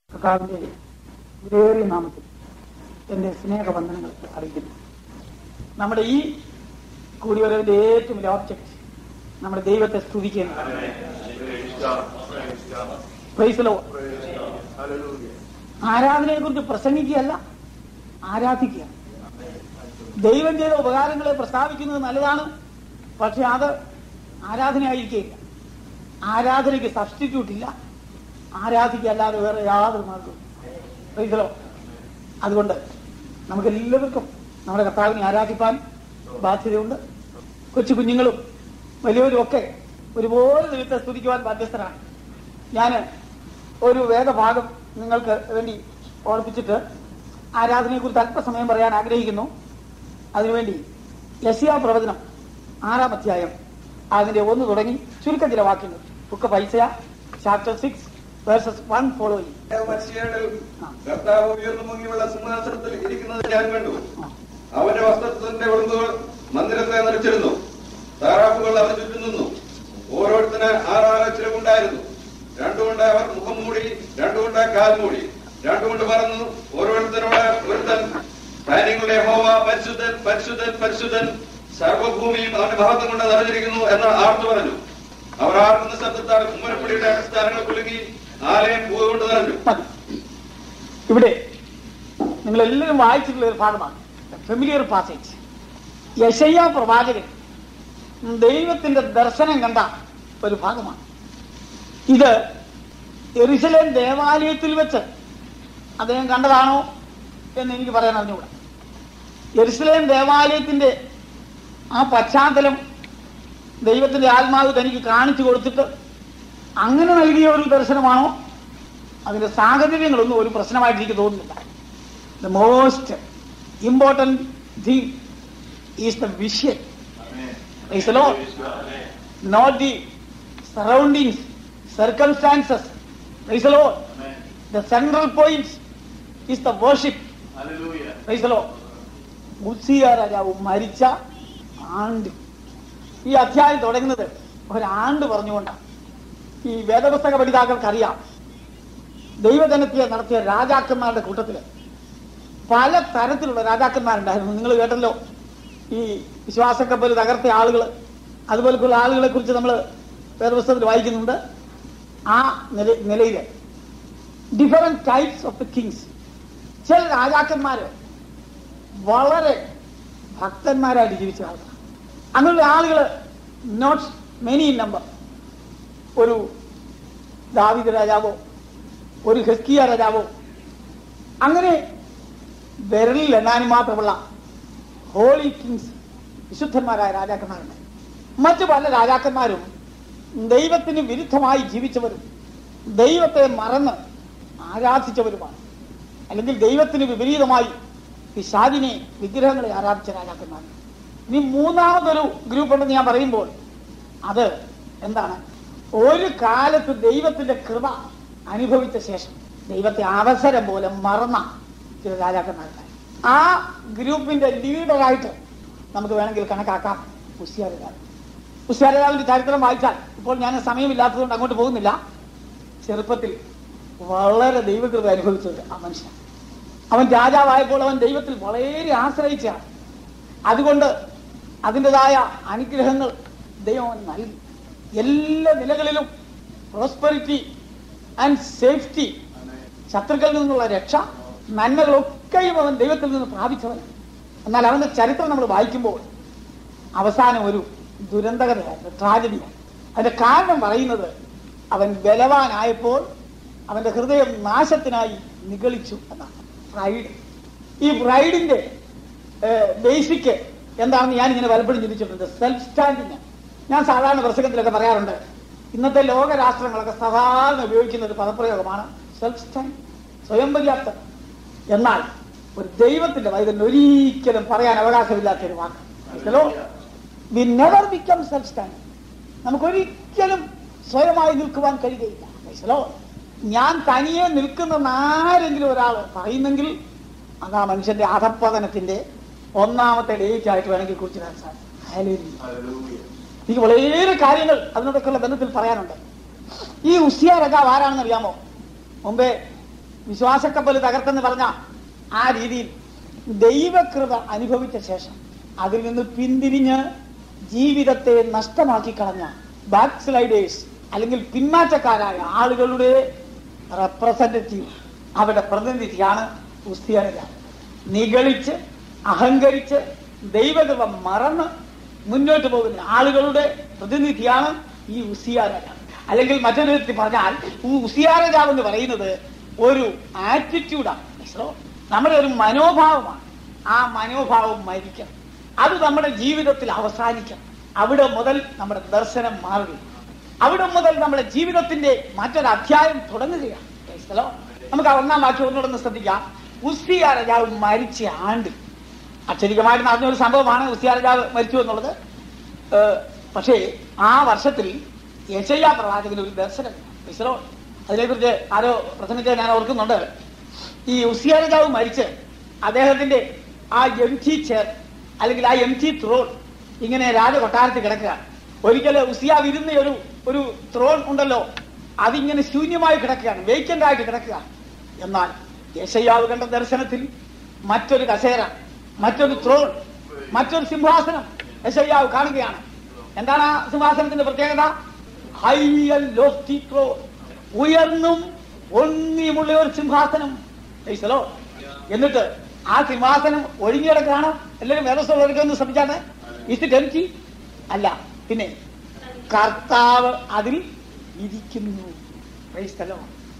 കർത്താവിന്റെ വിലയേറിയ നാമത്തിൽ എന്റെ സ്നേഹബന്ധനങ്ങൾ അറിയിക്കുന്നു നമ്മുടെ ഈ കൂടിവരവിന്റെ ഏറ്റവും വലിയ ഓബ്ജക്ട് നമ്മുടെ ദൈവത്തെ സ്തുതിക്കുന്നു പ്രൈസലോ ആരാധനയെ കുറിച്ച് പ്രസംഗിക്കുകയല്ല ആരാധിക്കുക ദൈവം ചെയ്ത ഉപകാരങ്ങളെ പ്രസ്താവിക്കുന്നത് നല്ലതാണ് പക്ഷെ അത് ആരാധനയായിരിക്കില്ല ആരാധനയ്ക്ക് സബ്സ്റ്റിറ്റ്യൂട്ട് ഇല്ല ആരാധിക്കല്ലാതെ വേറെ യാതൊരു മാർഗവും പ്രൈസലോ അതുകൊണ്ട് നമുക്ക് എല്ലാവർക്കും നമ്മുടെ കർത്താവിനെ ആരാധിപ്പാൻ ബാധ്യതയുണ്ട് കൊച്ചു കുഞ്ഞുങ്ങളും വലിയവരും ഒക്കെ ഒരുപോലെ ദൈവത്തെ സ്തുതിക്കുവാൻ ബാധ്യസ്ഥരാണ് ഞാൻ ഒരു വേദഭാഗം നിങ്ങൾക്ക് വേണ്ടി ഓർപ്പിച്ചിട്ട് ആരാധനയെക്കുറിച്ച് അല്പസമയം പറയാൻ ആഗ്രഹിക്കുന്നു അതിനുവേണ്ടി യശിയ പ്രവചനം ആറാം അധ്യായം അതിന്റെ ഒന്ന് തുടങ്ങി ചുരുക്കം ചില വാക്യങ്ങൾ ബുക്ക് പൈസ chapter six verses one following മനുഷ്യരിൽ കർത്താവ് ഉയർന്നു മുങ്ങിയുള്ള സിംഹാസനത്തിൽ ഇരിക്കുന്നത് ഞാൻ കണ്ടു അവന്റെ വസ്ത്രത്തിന്റെ ഉളുമ്പുകൾ മന്ദിരത്തെ നിറച്ചിരുന്നു താറാപ്പുകൾ അവന് ചുറ്റും നിന്നു ഓരോരുത്തന് ആറാറ് ചിലവുണ്ടായിരുന്നു രണ്ടുകൊണ്ട് അവർ മുഖം മൂടി രണ്ടുകൊണ്ട് കാൽ മൂടി രണ്ടുകൊണ്ട് പറന്നു ഓരോരുത്തരോട് ഒരുത്തൻ സൈന്യങ്ങളുടെ ഹോവ പരിശുദ്ധൻ പരിശുദ്ധൻ പരിശുദ്ധൻ സർവഭൂമിയും അവന്റെ മഹത്വം കൊണ്ട് നിറഞ്ഞിരിക്കുന്നു എന്ന് ആർത്തു പറഞ്ഞു അവർ ആർക്കുന്ന ശബ്ദത്താൽ കുമ്മരപ്പടിയുടെ അടിസ്ഥാനങ്ങൾ കുലുങ്ങി ആലയം പൂവ് കൊണ്ട് നിറഞ്ഞു മതി ഇവിടെ നിങ്ങൾ എല്ലാവരും വായിച്ചിട്ടുള്ള ഒരു ഭാഗമാണ് ഫെമിലിയർ പാസേജ് യശയ്യ പ്രവാചകൻ ദൈവത്തിന്റെ ദർശനം കണ്ട ഒരു ഭാഗമാണ് ഇത് എറിസലേം ദേവാലയത്തിൽ വെച്ച് അദ്ദേഹം കണ്ടതാണോ എന്ന് എനിക്ക് പറയാൻ അറിഞ്ഞുകൂടാ എരുസലേം ദേവാലയത്തിന്റെ ആ പശ്ചാത്തലം ദൈവത്തിന്റെ ആത്മാവ് തനിക്ക് കാണിച്ചു കൊടുത്തിട്ട് അങ്ങനെ നൽകിയ ഒരു ദർശനമാണോ അതിന്റെ സാഹചര്യങ്ങളൊന്നും ഒരു പ്രശ്നമായിട്ട് എനിക്ക് തോന്നുന്നില്ല the most important thing is the vision not the surroundings circumstances the central point is the worship Uzziah രാജാവ് മരിച്ച ആണ്ട് ഈ അധ്യായം തുടങ്ങുന്നത് ഒരാണ്ട് പറഞ്ഞുകൊണ്ടാണ് ഈ വേദപുസ്തക പഠിതാക്കൾക്ക് അറിയാം ദൈവജനത്തെ നടത്തിയ രാജാക്കന്മാരുടെ കൂട്ടത്തില് പല തരത്തിലുള്ള രാജാക്കന്മാരുണ്ടായിരുന്നു നിങ്ങൾ കേട്ടല്ലോ ഈ വിശ്വാസക്കപ്പൽ തകർത്ത ആളുകൾ അതുപോലെയുള്ള ആളുകളെ കുറിച്ച് നമ്മൾ വേദപുസ്തകത്തിൽ വായിക്കുന്നുണ്ട് ആ നില നിലയില് different types of the kings ചില രാജാക്കന്മാര് വളരെ ഭക്തന്മാരായിട്ട് ജീവിച്ച ആളുകൾ അങ്ങനെയുള്ള ആളുകൾ നോട്ട് മെനി ഇൻ നമ്പർ ഒരു ദാവിദ് രാജാവോ ഒരു ഹെസ്കിയ രാജാവോ അങ്ങനെ വിരലിൽ എണ്ണാനും മാത്രമുള്ള ഹോളി കിങ്സ് വിശുദ്ധന്മാരായ രാജാക്കന്മാരുണ്ട് മറ്റു പല രാജാക്കന്മാരും ദൈവത്തിന് വിരുദ്ധമായി ജീവിച്ചവരും ദൈവത്തെ മറന്ന് ആരാധിച്ചവരുമാണ് അല്ലെങ്കിൽ ദൈവത്തിന് വിപരീതമായി പിശാദിനെ വിഗ്രഹങ്ങളെ ആരാധിച്ച രാജാക്കന്മാർ ഇനി മൂന്നാമതൊരു ഗ്രൂപ്പ് ഉണ്ടെന്ന് ഞാൻ പറയുമ്പോൾ അത് എന്താണ് ഒരു കാലത്ത് ദൈവത്തിന്റെ കൃപ അനുഭവിച്ച ശേഷം ദൈവത്തെ അവസരം പോലെ മറന്ന ചില രാജാക്കന്മാരുണ്ടായി ആ ഗ്രൂപ്പിന്റെ ലീഡറായിട്ട് നമുക്ക് വേണമെങ്കിൽ കണക്കാക്കാം ഉസ്യാരരാജ് ഉസ്യാരരാവിന്റെ ചരിത്രം വായിച്ചാൽ ഇപ്പോൾ ഞാൻ സമയമില്ലാത്തതുകൊണ്ട് അങ്ങോട്ട് പോകുന്നില്ല ചെറുപ്പത്തിൽ വളരെ ദൈവകൃപ അനുഭവിച്ചത് ആ മനുഷ്യൻ അവൻ രാജാവായപ്പോൾ അവൻ ദൈവത്തിൽ വളരെ ആശ്രയിച്ചാണ് അതുകൊണ്ട് അതിൻ്റെതായ അനുഗ്രഹങ്ങൾ ദൈവം അവൻ നൽകി എല്ലാ നിലകളിലും പ്രോസ്പെറിറ്റി ആൻഡ് സേഫ്റ്റി ശത്രുക്കളിൽ നിന്നുള്ള രക്ഷ നന്മകളൊക്കെയും അവൻ ദൈവത്തിൽ നിന്ന് പ്രാപിച്ചവൻ എന്നാൽ അവന്റെ ചരിത്രം നമ്മൾ വായിക്കുമ്പോൾ അവസാനം ഒരു ദുരന്തകഥയായിരുന്നു ട്രാജഡിയാണ് അതിന്റെ കാരണം പറയുന്നത് അവൻ ബലവാനായപ്പോൾ അവന്റെ ഹൃദയം നാശത്തിനായി നിഗളിച്ചു എന്നാണ് പ്രൈഡ് ഈ പ്രൈഡിന്റെ ബേസിക് എന്താണെന്ന് ഞാൻ ഇങ്ങനെ പലപ്പോഴും ചിന്തിച്ചിട്ടുണ്ട് സെൽഫ് സ്റ്റാൻഡിങ് ഞാൻ സാധാരണ പ്രസംഗത്തിലൊക്കെ പറയാറുണ്ട് ഇന്നത്തെ ലോക രാഷ്ട്രങ്ങളൊക്കെ സാധാരണ ഉപയോഗിക്കുന്ന ഒരു പദപ്രയോഗമാണ് സെൽഫ് സ്റ്റാൻഡ് സ്വയം പര്യാപ്തം എന്നാൽ ഒരു ദൈവത്തിന്റെ വൈദ്യുതി ഒരിക്കലും പറയാൻ അവകാശമില്ലാത്ത ഒരു വാക്ക് hello we never become self stand നമുക്കൊരിക്കലും സ്വയമായി നിൽക്കുവാൻ കഴിയുകയില്ല ഹലോ ഞാൻ തനിയെ നിൽക്കുന്ന ആരെങ്കിലും ഒരാൾ പറയുന്നെങ്കിൽ അത് ആ മനുഷ്യന്റെ അധപ്പതനത്തിന്റെ ഒന്നാമത്തെ ഡേറ്റ് ആയിട്ട് വേണമെങ്കിൽ കുറിച്ച് എനിക്ക് വളരെ കാര്യങ്ങൾ അതിനോടൊക്കെയുള്ള ബന്ധത്തിൽ പറയാനുണ്ട് ഈ ഉസിയ രാജാവ് ആരാണെന്ന് അറിയാമോ മുമ്പേ വിശ്വാസക്കപ്പൽ തകർത്തെന്ന് പറഞ്ഞ ആ രീതിയിൽ ദൈവകൃപ അനുഭവിച്ച ശേഷം അതിൽ നിന്ന് പിന്തിരിഞ്ഞ് ജീവിതത്തെ നഷ്ടമാക്കി കളഞ്ഞ ബാക്ക് സ്ലൈഡേഴ്സ് അല്ലെങ്കിൽ പിന്മാറ്റക്കാരായ ആളുകളുടെ റെപ്രസെന്റേറ്റീവ് അവരുടെ പ്രതിനിധിയാണ് ഉസ്തിയാനിക നിഗളിച്ച് അഹങ്കരിച്ച് ദൈവകൃപ മറന്ന് മുന്നോട്ട് പോകുന്ന ആളുകളുടെ പ്രതിനിധിയാണ് ഈ ഉസിയ രാജാവ് അല്ലെങ്കിൽ മറ്റൊരു വിധത്തിൽ പറഞ്ഞാൽ ഈ ഉസിയ രാജാവ് എന്ന് പറയുന്നത് ഒരു ആറ്റിറ്റ്യൂഡാണ് മനസ്സിലോ നമ്മുടെ ഒരു മനോഭാവമാണ് ആ മനോഭാവം മരിക്കണം അത് നമ്മുടെ ജീവിതത്തിൽ അവസാനിക്കണം അവിടെ മുതൽ നമ്മുടെ ദർശനം മാറുകയും അവിടെ മുതൽ നമ്മുടെ ജീവിതത്തിന്റെ മറ്റൊരു അധ്യായം തുടങ്ങുകയാണ് മനസ്സിലോ നമുക്ക് ആ ഒന്നാം വാക്യം ഒന്നുകൂടെ ശ്രദ്ധിക്കാം ഉസിയ രാജാവ് മരിച്ച ആണ്ട് അക്ഷരികമായിട്ട് നടന്നൊരു സംഭവമാണ് ഉസിയ രാജാവ് മരിച്ചു എന്നുള്ളത് ഏഹ് പക്ഷേ ആ വർഷത്തിൽ യശയ്യ പ്രവാചകന് ഒരു ദർശനം മനസ്സിലോ അതിനെക്കുറിച്ച് ആരോ പ്രസംഗിച്ച ഞാൻ ഓർക്കുന്നുണ്ട് ഈ ഉസിയ രാജാവ് മരിച്ച് അദ്ദേഹത്തിന്റെ ആ എം ടി ചെയർ അല്ലെങ്കിൽ ആ എം ടി ത്രോൺ ഇങ്ങനെ രാജകൊട്ടാരത്തിൽ കിടക്കുക ഒരിക്കല് ഉസിയ വിരുന്ന ഒരു ഒരു ത്രോൺ ഉണ്ടല്ലോ അതിങ്ങനെ ശൂന്യമായി കിടക്കുകയാണ് വേക്കന്റ് ആയിട്ട് കിടക്കുക എന്നാൽ യശയ്യാവ് കണ്ട ദർശനത്തിൽ മറ്റൊരു കസേര മറ്റൊരു ത്രോൺ മറ്റൊരു സിംഹാസനം യശയ്യാവ് കാണുകയാണ് എന്താണ് ആ സിംഹാസനത്തിന്റെ പ്രത്യേകത ഹൈ ആൻഡ് ലോഫ്റ്റി ത്രോൺ ഉയർന്നും ഒന്നിയുമുള്ള ഒരു സിംഹാസനം ഈശ്വലോ എന്നിട്ട് ആ സിംഹാസനം ഒഴിഞ്ഞിടക്കാണ് എല്ലാവരും വേദസ്ഥലൊക്കെ ഒന്ന് ശ്രമിച്ചാണ് ഇസ് ഇറ്റ് എംറ്റി അല്ല പിന്നെ കർത്താവ് അതിൽ ഇരിക്കുന്നു ക്രൈസ്തലോ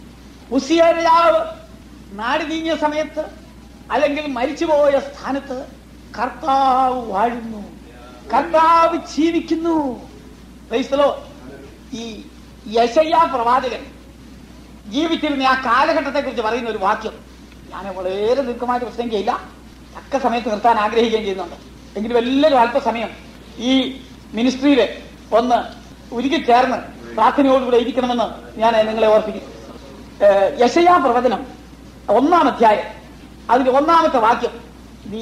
ഉസിയരാവ് നാട് നീങ്ങിയ സമയത്ത് അല്ലെങ്കിൽ മരിച്ചുപോയ സ്ഥാനത്ത് കർത്താവ് വാഴുന്നു കർത്താവ് ജീവിക്കുന്നു ക്രൈസ്തലോ ഈ യശയ്യ പ്രവാചകൻ ജീവിച്ചിരുന്ന ആ കാലഘട്ടത്തെ കുറിച്ച് പറയുന്ന ഒരു വാക്യം ഞാൻ വളരെ ദീർഘമായിട്ട് പ്രസംഗിക്കില്ല തക്ക സമയത്ത് നിർത്താൻ ആഗ്രഹിക്കുകയും ചെയ്യുന്നുണ്ട് എങ്കിലും എല്ലാവരും അല്പസമയം ഈ മിനിസ്ട്രിയിൽ ഒന്ന് ഉരുകി ചേർന്ന് പ്രാർത്ഥനയോടുകൂടെ ഇരിക്കണമെന്ന് ഞാൻ നിങ്ങളെ ഓർപ്പിക്കും ഏഹ് യശയാ പ്രവചനം ഒന്നാം അധ്യായം അതിന്റെ ഒന്നാമത്തെ വാക്യം ദി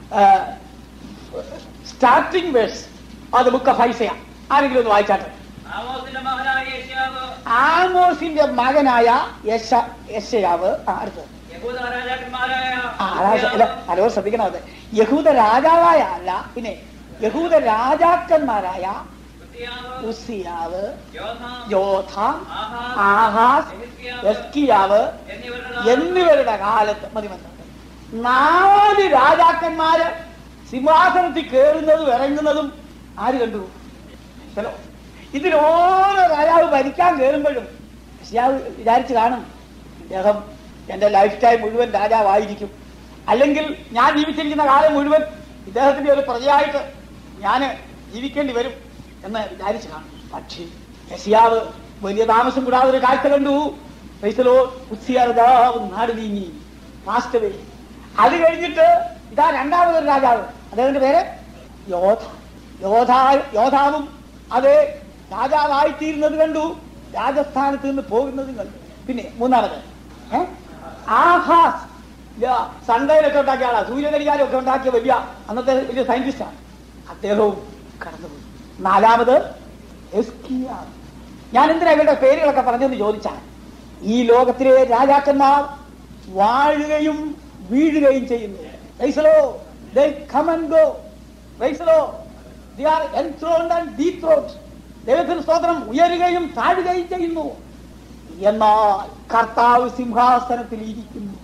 സ്റ്റാർട്ടിംഗ് വേഴ്സ് അത് ബുക്ക് ഓഫ് ഐസയ ആരെങ്കിലും ഒന്ന് വായിച്ചാട്ടെ ആമോസിന്റെ മകനായ യേശയ്യാവ് ആമോസിന്റെ മകനായ യശ യശയാവ് ആ, അടുത്തത് യഹൂദ രാജാക്കന്മാരായ ആ, രാജ- അല്ല, ഹലോ ശ്രദ്ധിക്കണം അത് യഹൂദ രാജാവായ അല്ല പിന്നെ യഹൂദ രാജാക്കന്മാരായ ഉസിയാവ്, ഉസിയാവ് യോഥാം, യോഥാം ആഹാസ്, ആഹാസ് എസ്കിയാവ് എന്നിവരുടെ എന്നിവരുടെ കാലത്ത് മതി മതി മതി. നാല് രാജാക്കന്മാര് സിംഹാസനത്തിൽ കയറുന്നതും ഇറങ്ങുന്നതും ആര് കണ്ടു ഹലോ ഇതിൽ ഓരോ രാജാവ് ഭരിക്കാൻ കയറുമ്പോഴും യശയ്യാവ് വിചാരിച്ചു കാണും അദ്ദേഹം എന്റെ ലൈഫ് ടൈം മുഴുവൻ രാജാവായിരിക്കും അല്ലെങ്കിൽ ഞാൻ ജീവിച്ചിരിക്കുന്ന കാലം മുഴുവൻ ഇദ്ദേഹത്തിന്റെ ഒരു പ്രജയായിട്ട് ഞാൻ ജീവിക്കേണ്ടി വരും എന്ന് വിചാരിച്ചു കാണും പക്ഷേ യശിയാവ് വലിയ താമസം കൂടാതെ ഒരു കാഴ്ച കണ്ടു പൈസലോ ഉച്ചിയാർദാവ് നാട് നീങ്ങി മാസ്റ്റർ അത് കഴിഞ്ഞിട്ട് ഇതാ രണ്ടാമതൊരു രാജാവ് അദ്ദേഹത്തിന്റെ പേര് യോധ യോധാ യോധാവും അത് രാജാവായിത്തീരുന്നത് കണ്ടു രാജസ്ഥാനത്ത് നിന്ന് പോകുന്നതും കണ്ടു പിന്നെ മൂന്നാമത് ഏ? ആഹാസ് ഇല്ല, സൺഡേയിലൊക്കെ ഉണ്ടാക്കിയ ആളാ സൂര്യകരികാരൊക്കെ ഉണ്ടാക്കിയ വലിയ അന്നത്തെ വലിയ സയന്റിസ്റ്റാണ് അദ്ദേഹവും കടന്നുപോയി നാലാമത് എസ്കിയ ഞാൻ എന്തിനാ ഇവരുടെ പേരുകളൊക്കെ പറഞ്ഞെന്ന് ചോദിച്ചാൽ ഈ ലോകത്തിലെ രാജാക്കന്മാർ വാഴുകയും വീഴുകയും ചെയ്യുന്നു റൈസലോ they come and go റൈസലോ they are enthroned and dethroned ദൈവത്തിന് സ്തോത്രം ഉയരുകയും താഴുകയും ചെയ്യുന്നു എന്നാൽ കർത്താവ് സിംഹാസനത്തിൽ ഇരിക്കുന്നു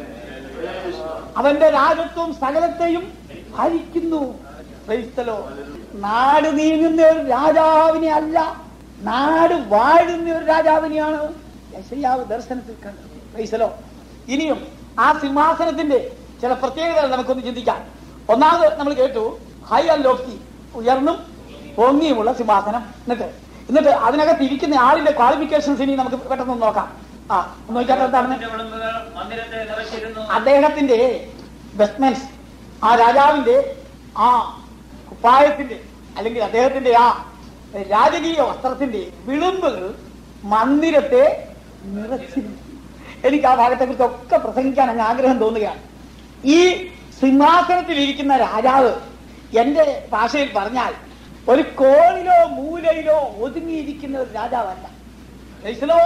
അവന്റെ രാജത്വം സകലത്തെയും ഭരിക്കുന്നു ക്രൈസ്തലോ നാട് നീങ്ങുന്ന ഒരു രാജാവിനെ അല്ല നാട് വാഴുന്ന ഒരു രാജാവിനെയാണ് യശയ്യാവ് ദർശനത്തിൽ കണ്ടത് ക്രൈസ്തലോ ഇനിയും ആ സിംഹാസനത്തിന്റെ ചില പ്രത്യേകതകൾ നമുക്കൊന്ന് ചിന്തിക്കാം ഒന്നാമത് നമ്മൾ കേട്ടു ഹൈ ആൻഡ് ലോഫ്റ്റി ഉയർന്നും പൊങ്ങിയുമുള്ള സിംഹാസനം എന്നിട്ട് എന്നിട്ട് അതിനകത്ത് ഇരിക്കുന്ന ആളിന്റെ ക്വാളിഫിക്കേഷൻസ് ഇനി നമുക്ക് പെട്ടെന്ന് ഒന്ന് നോക്കാം ആ ഒന്ന് നോക്കിയാൽ എന്താണെന്ന് അതിന്റെ വിളമ്പുകൾ മന്ദിരത്തെ നിറച്ചിരുന്നു അദ്ദേഹത്തിന്റെ വെസ്റ്റ്മെൻസ് ആ രാജാവിന്റെ ആ കുപ്പായത്തിന്റെ അല്ലെങ്കിൽ അദ്ദേഹത്തിന്റെ ആ രാജകീയ വസ്ത്രത്തിന്റെ വിളുമ്പുകൾ മന്ദിരത്തെ നിറച്ചിരുന്നു എനിക്ക് ആ ഭാഗത്തെ കുറിച്ച് ഒക്കെ പ്രസംഗിക്കാൻ അങ്ങ് ആഗ്രഹം തോന്നുകയാണ് ഈ സിംഹാസനത്തിൽ ഇരിക്കുന്ന രാജാവ് എന്റെ ഭാഷയിൽ പറഞ്ഞാൽ ഒരു കോണിലോ മൂലയിലോ ഒതുങ്ങിയിരിക്കുന്ന ഒരു രാജാവല്ല ക്രൈസ്തലോ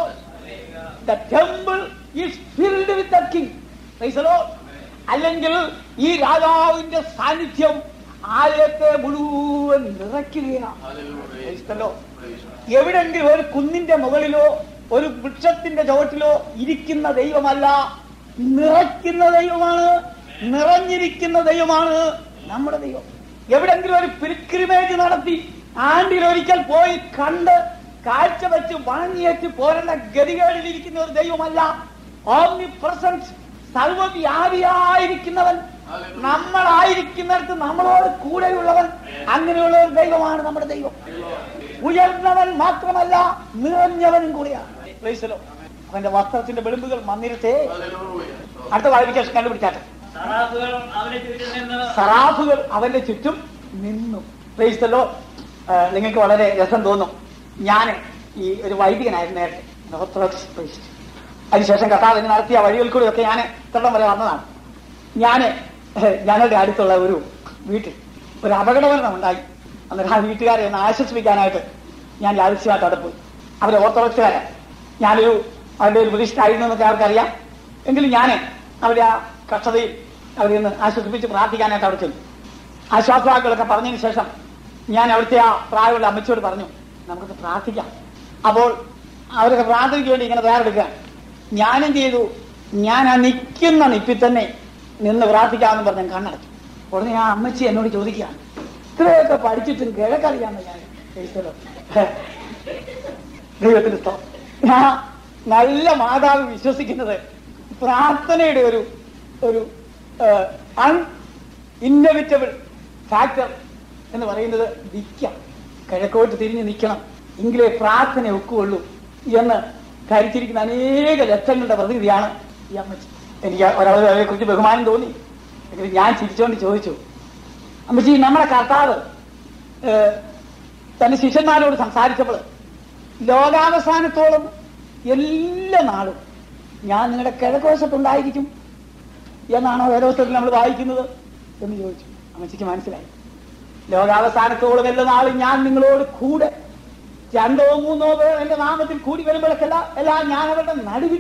the temple is filled with the king അല്ലെങ്കിൽ ഈ രാജാവിന്റെ സാന്നിധ്യം ആലയത്തെ മുഴുവൻ നിറയ്ക്കുകയാണ് Praise the Lord. എവിടെങ്കിലും ഒരു കുന്നിന്റെ മുകളിലോ ഒരു വൃക്ഷത്തിന്റെ ചുവട്ടിലോ ഇരിക്കുന്ന ദൈവമല്ല നിറയ്ക്കുന്ന ദൈവമാണ് നിറഞ്ഞിരിക്കുന്ന ദൈവമാണ് നമ്മുടെ ദൈവം എവിടെങ്കിലും ഒരു പിൽക്രിമേജ് നടത്തി ആണ്ടിലൊരിക്കൽ പോയി കണ്ട് കാഴ്ച വെച്ച് വണങ്ങിയേറ്റ് പോരേണ്ട ഗതികേടിലിരിക്കുന്ന ഒരു ദൈവമല്ല ഓംനി പ്രസൻസ് സർവവ്യാപിയായിരിക്കുന്നവൻ നമ്മളായിരിക്കുന്നിടത്ത് നമ്മളോട് കൂടെയുള്ളവൻ അങ്ങനെയുള്ള ഒരു ദൈവമാണ് നമ്മുടെ ദൈവം ഉയർന്നവൻ മാത്രമല്ല നിറഞ്ഞവനും കൂടിയാണ് Praise the Lord. അവന്റെ വസ്ത്രത്തിന്റെ വെളുമ്പുകൾ മന്ദിരത്തെ അടുത്ത ക്വാളിഫിക്കേഷൻ കണ്ടുപിടിച്ചാട്ടെ സറാഫുകൾ അവനെ ചുറ്റും നിന്ന് സറാഫുകൾ അവന്റെ ചുറ്റും നിന്നു പ്രൈസ്തല്ലോ നിങ്ങൾക്ക് വളരെ രസം തോന്നും ഞാൻ ഈ ഒരു വൈദികനായിരുന്നു നേരത്തെ ഓർത്തഡോക്സ് priest. അതിനുശേഷം കർത്താവ് എന്നെ നടത്തിയ വഴികളിൽ കൂടി ഒക്കെ ഞാൻ ഇത്രടം വരെ വന്നതാണ് ഞാൻ ഞങ്ങളുടെ അടുത്തുള്ള ഒരു വീട്ടിൽ ഒരു അപകടമരണം ഉണ്ടായി അന്നേരം ആ വീട്ടുകാരെ ഒന്ന് ആശ്വസിപ്പിക്കാനായിട്ട് ഞാൻ യാദൃശ്യമായിട്ട് അവിടെ പോയി അവരെ ഓർത്തഡോക്സുകാരാ ഞാനൊരു അവരുടെ ഒരു പ്രതിഷ്ഠായിരുന്നു എന്നൊക്കെ അവർക്കറിയാം എങ്കിലും ഞാൻ അവരെ ആ കഷ്ടതയിൽ അവരെ ഒന്ന് ആശ്വസിപ്പിച്ച് പ്രാർത്ഥിക്കാനായിട്ട് അവിടെ ചെന്നു ആശ്വാസവാക്കുകളൊക്കെ പറഞ്ഞതിന് ശേഷം ഞാൻ അവിടുത്തെ ആ പ്രായമുള്ള അമ്മച്ചിയോട് പറഞ്ഞു നമുക്കത് പ്രാർത്ഥിക്കാം അപ്പോൾ അവരൊക്കെ പ്രാർത്ഥനയ്ക്ക് വേണ്ടി ഇങ്ങനെ തയ്യാറെടുക്കുക ഞാനെന്ത് ചെയ്തു ഞാൻ ആ നിൽക്കുന്ന നിപ്പിൽ തന്നെ നിന്ന് പ്രാർത്ഥിക്കാമെന്ന് പറഞ്ഞ് ഞാൻ കണ്ണടച്ചു ഉടനെ ആ അമ്മച്ചി എന്നോട് ചോദിക്കുകയാണ് ഇത്രയൊക്കെ പഠിച്ചിട്ടും കിഴക്കറിയാമെന്ന് ഞാൻ ചോദിച്ചല്ലോ ദൈവത്തിന് സ്തോത്രം. ഞാൻ നല്ല മാതാവ് വിശ്വസിക്കുന്നത് പ്രാർത്ഥനയുടെ ഒരു ഒരു അൺ ഇന്നവിറ്റബിൾ ഫാക്ടർ എന്ന് പറയുന്നത് നിൽക്കാം കിഴക്കോട്ട് തിരിഞ്ഞ് നിൽക്കണം എങ്കിലേ പ്രാർത്ഥന ഒക്കുള്ളൂ എന്ന് ധരിച്ചിരിക്കുന്ന അനേക ലക്ഷങ്ങളുടെ പ്രതിനിധിയാണ് ഈ അമ്മച്ചി എനിക്ക് ഒരാളെ കുറിച്ച് ബഹുമാനം തോന്നി എങ്കിലും ഞാൻ ചിരിച്ചുകൊണ്ട് ചോദിച്ചു അമ്മച്ചി നമ്മുടെ കർത്താവ് ഏഹ്, തന്റെ ശിഷ്യന്മാരോട് സംസാരിച്ചപ്പോൾ ലോകാവസാനത്തോളം എല്ലാ നാളും ഞാൻ നിങ്ങളുടെ കിഴക്കുവശത്തുണ്ടായിരിക്കും എന്നാണോ വേദോസ്തത്തിൽ നമ്മൾ വായിക്കുന്നത് എന്ന് ചോദിച്ചു അമ്മച്ചിക്ക് മനസ്സിലായി ലോകാവസാനത്തോളം എല്ലാ നാളും ഞാൻ നിങ്ങളോട് കൂടെ രണ്ടോ മൂന്നോ പേർ എന്റെ നാമത്തിൽ കൂടി വരുമ്പോഴൊക്കെല്ലാം എല്ലാം ഞാൻ അവരുടെ നടുവിൽ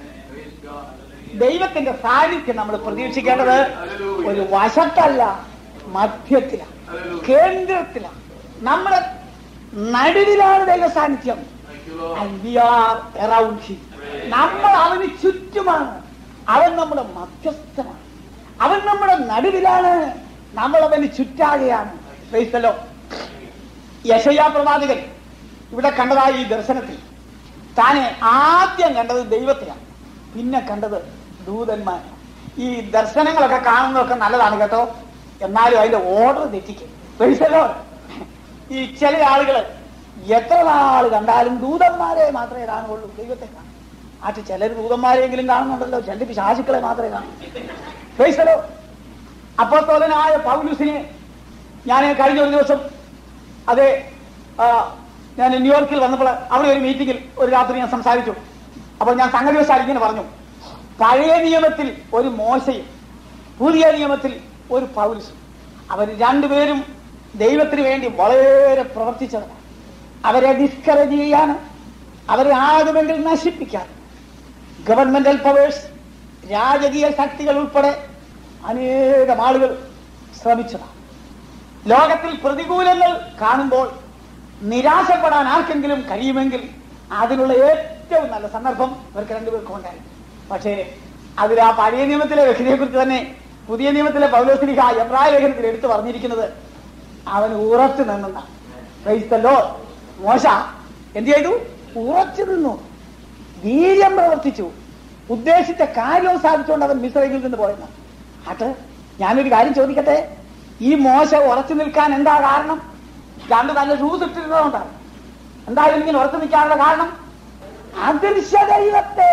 ദൈവത്തിന്റെ സാന്നിധ്യം നമ്മൾ പ്രതീക്ഷിക്കേണ്ടത് ഒരു വശത്തല്ല മധ്യത്തിലാണ് കേന്ദ്രത്തിലാണ് നമ്മുടെ നടുവിലാണ് ദൈവ സാന്നിധ്യം And we are around him. നമ്മൾ അവന് ചുറ്റുമാണ് അവൻ നമ്മുടെ മധ്യസ്ഥനാണ് അവൻ നമ്മുടെ നടുവിലാണ് നമ്മൾ അവന് ചുറ്റാകെയാണ് ക്രൈസ്തലോ യശയാ പ്രവാചകൻ ഇവിടെ കണ്ടതായി ഈ ദർശനത്തിൽ താനെ ആദ്യം കണ്ടത് ദൈവത്തെയാണ് പിന്നെ കണ്ടത് ദൂതന്മാരാണ് ഈ ദർശനങ്ങളൊക്കെ കാണുന്നതൊക്കെ നല്ലതാണ് കേട്ടോ എന്നാലും അതിന്റെ ഓർഡർ തെറ്റിക്കും ക്രൈസ്തലോ ഈ ചില ആളുകള് എത്ര നാൾ കണ്ടാലും ദൂതന്മാരെ മാത്രമേ കാണുകയുള്ളൂ ദൈവത്തെ കാണും ആറ്റ് ചിലർ ദൂതന്മാരെങ്കിലും കാണുന്നുണ്ടല്ലോ ചിലർ പിശാചുക്കളെ മാത്രമേ കാണൂ ക്രൈസ്തലോ അപ്പോസ്തോലനായ പൗലുസിനെ ഞാൻ കഴിഞ്ഞ ഒരു ദിവസം അതെ ആ, ഞാൻ ന്യൂയോർക്കിൽ വന്നപ്പോൾ അവിടെ ഒരു മീറ്റിംഗിൽ ഒരു രാത്രി ഞാൻ സംസാരിച്ചു അപ്പോൾ ഞാൻ സംഗതി വശാൽ ഇങ്ങനെ പറഞ്ഞു പഴയ നിയമത്തിൽ ഒരു മോശയും പുതിയ നിയമത്തിൽ ഒരു പൗലുസും അവർ രണ്ടുപേരും ദൈവത്തിന് വേണ്ടി വളരെ പ്രവർത്തിച്ചവരാണ് അവരെ ഡിസ്കറേജ് ചെയ്യാനും അവരെ ആകുമെങ്കിൽ നശിപ്പിക്കാൻ ഗവൺമെന്റൽ പവേഴ്സ് രാജകീയ ശക്തികൾ ഉൾപ്പെടെ അനേകം ആളുകൾ ശ്രമിച്ചതാണ് ലോകത്തിൽ പ്രതികൂലങ്ങൾ കാണുമ്പോൾ നിരാശപ്പെടാൻ ആർക്കെങ്കിലും കഴിയുമെങ്കിൽ അതിനുള്ള ഏറ്റവും നല്ല സന്ദർഭം ഇവർക്ക് രണ്ടുപേർക്കും ഉണ്ടായി പക്ഷേ അതിൽ ആ പഴയ നിയമത്തിലെ വ്യക്തിയെ കുറിച്ച് തന്നെ പുതിയ നിയമത്തിലെ പൗലോസ്ലിഹ എബ്രായ ലേഖനത്തിൽ എടുത്തു പറഞ്ഞിരിക്കുന്നത് അവൻ ഉറച്ചു നിന്നെന്ന ക്രൈസ്തല്ലോ മോശ എന്ത് ചെയ്തു ഉറച്ചു നിന്നു വീര്യം പ്രവർത്തിച്ചു ഉദ്ദേശിച്ച കാര്യവും സാധിച്ചുകൊണ്ട് അവൻ മിശ്രയിൽ നിന്ന് പോയെന്ന് അത് ഞാനൊരു കാര്യം ചോദിക്കട്ടെ ഈ മോശ ഉറച്ചു നിൽക്കാൻ എന്താ കാരണം രണ്ട് നല്ല ഷൂസ് ഇട്ടിരുന്നതുകൊണ്ടാണ് എന്തായാലും ഇങ്ങനെ ഉറച്ചു നിൽക്കാനുള്ള കാരണം അദൃശ്യ ദൈവത്തെ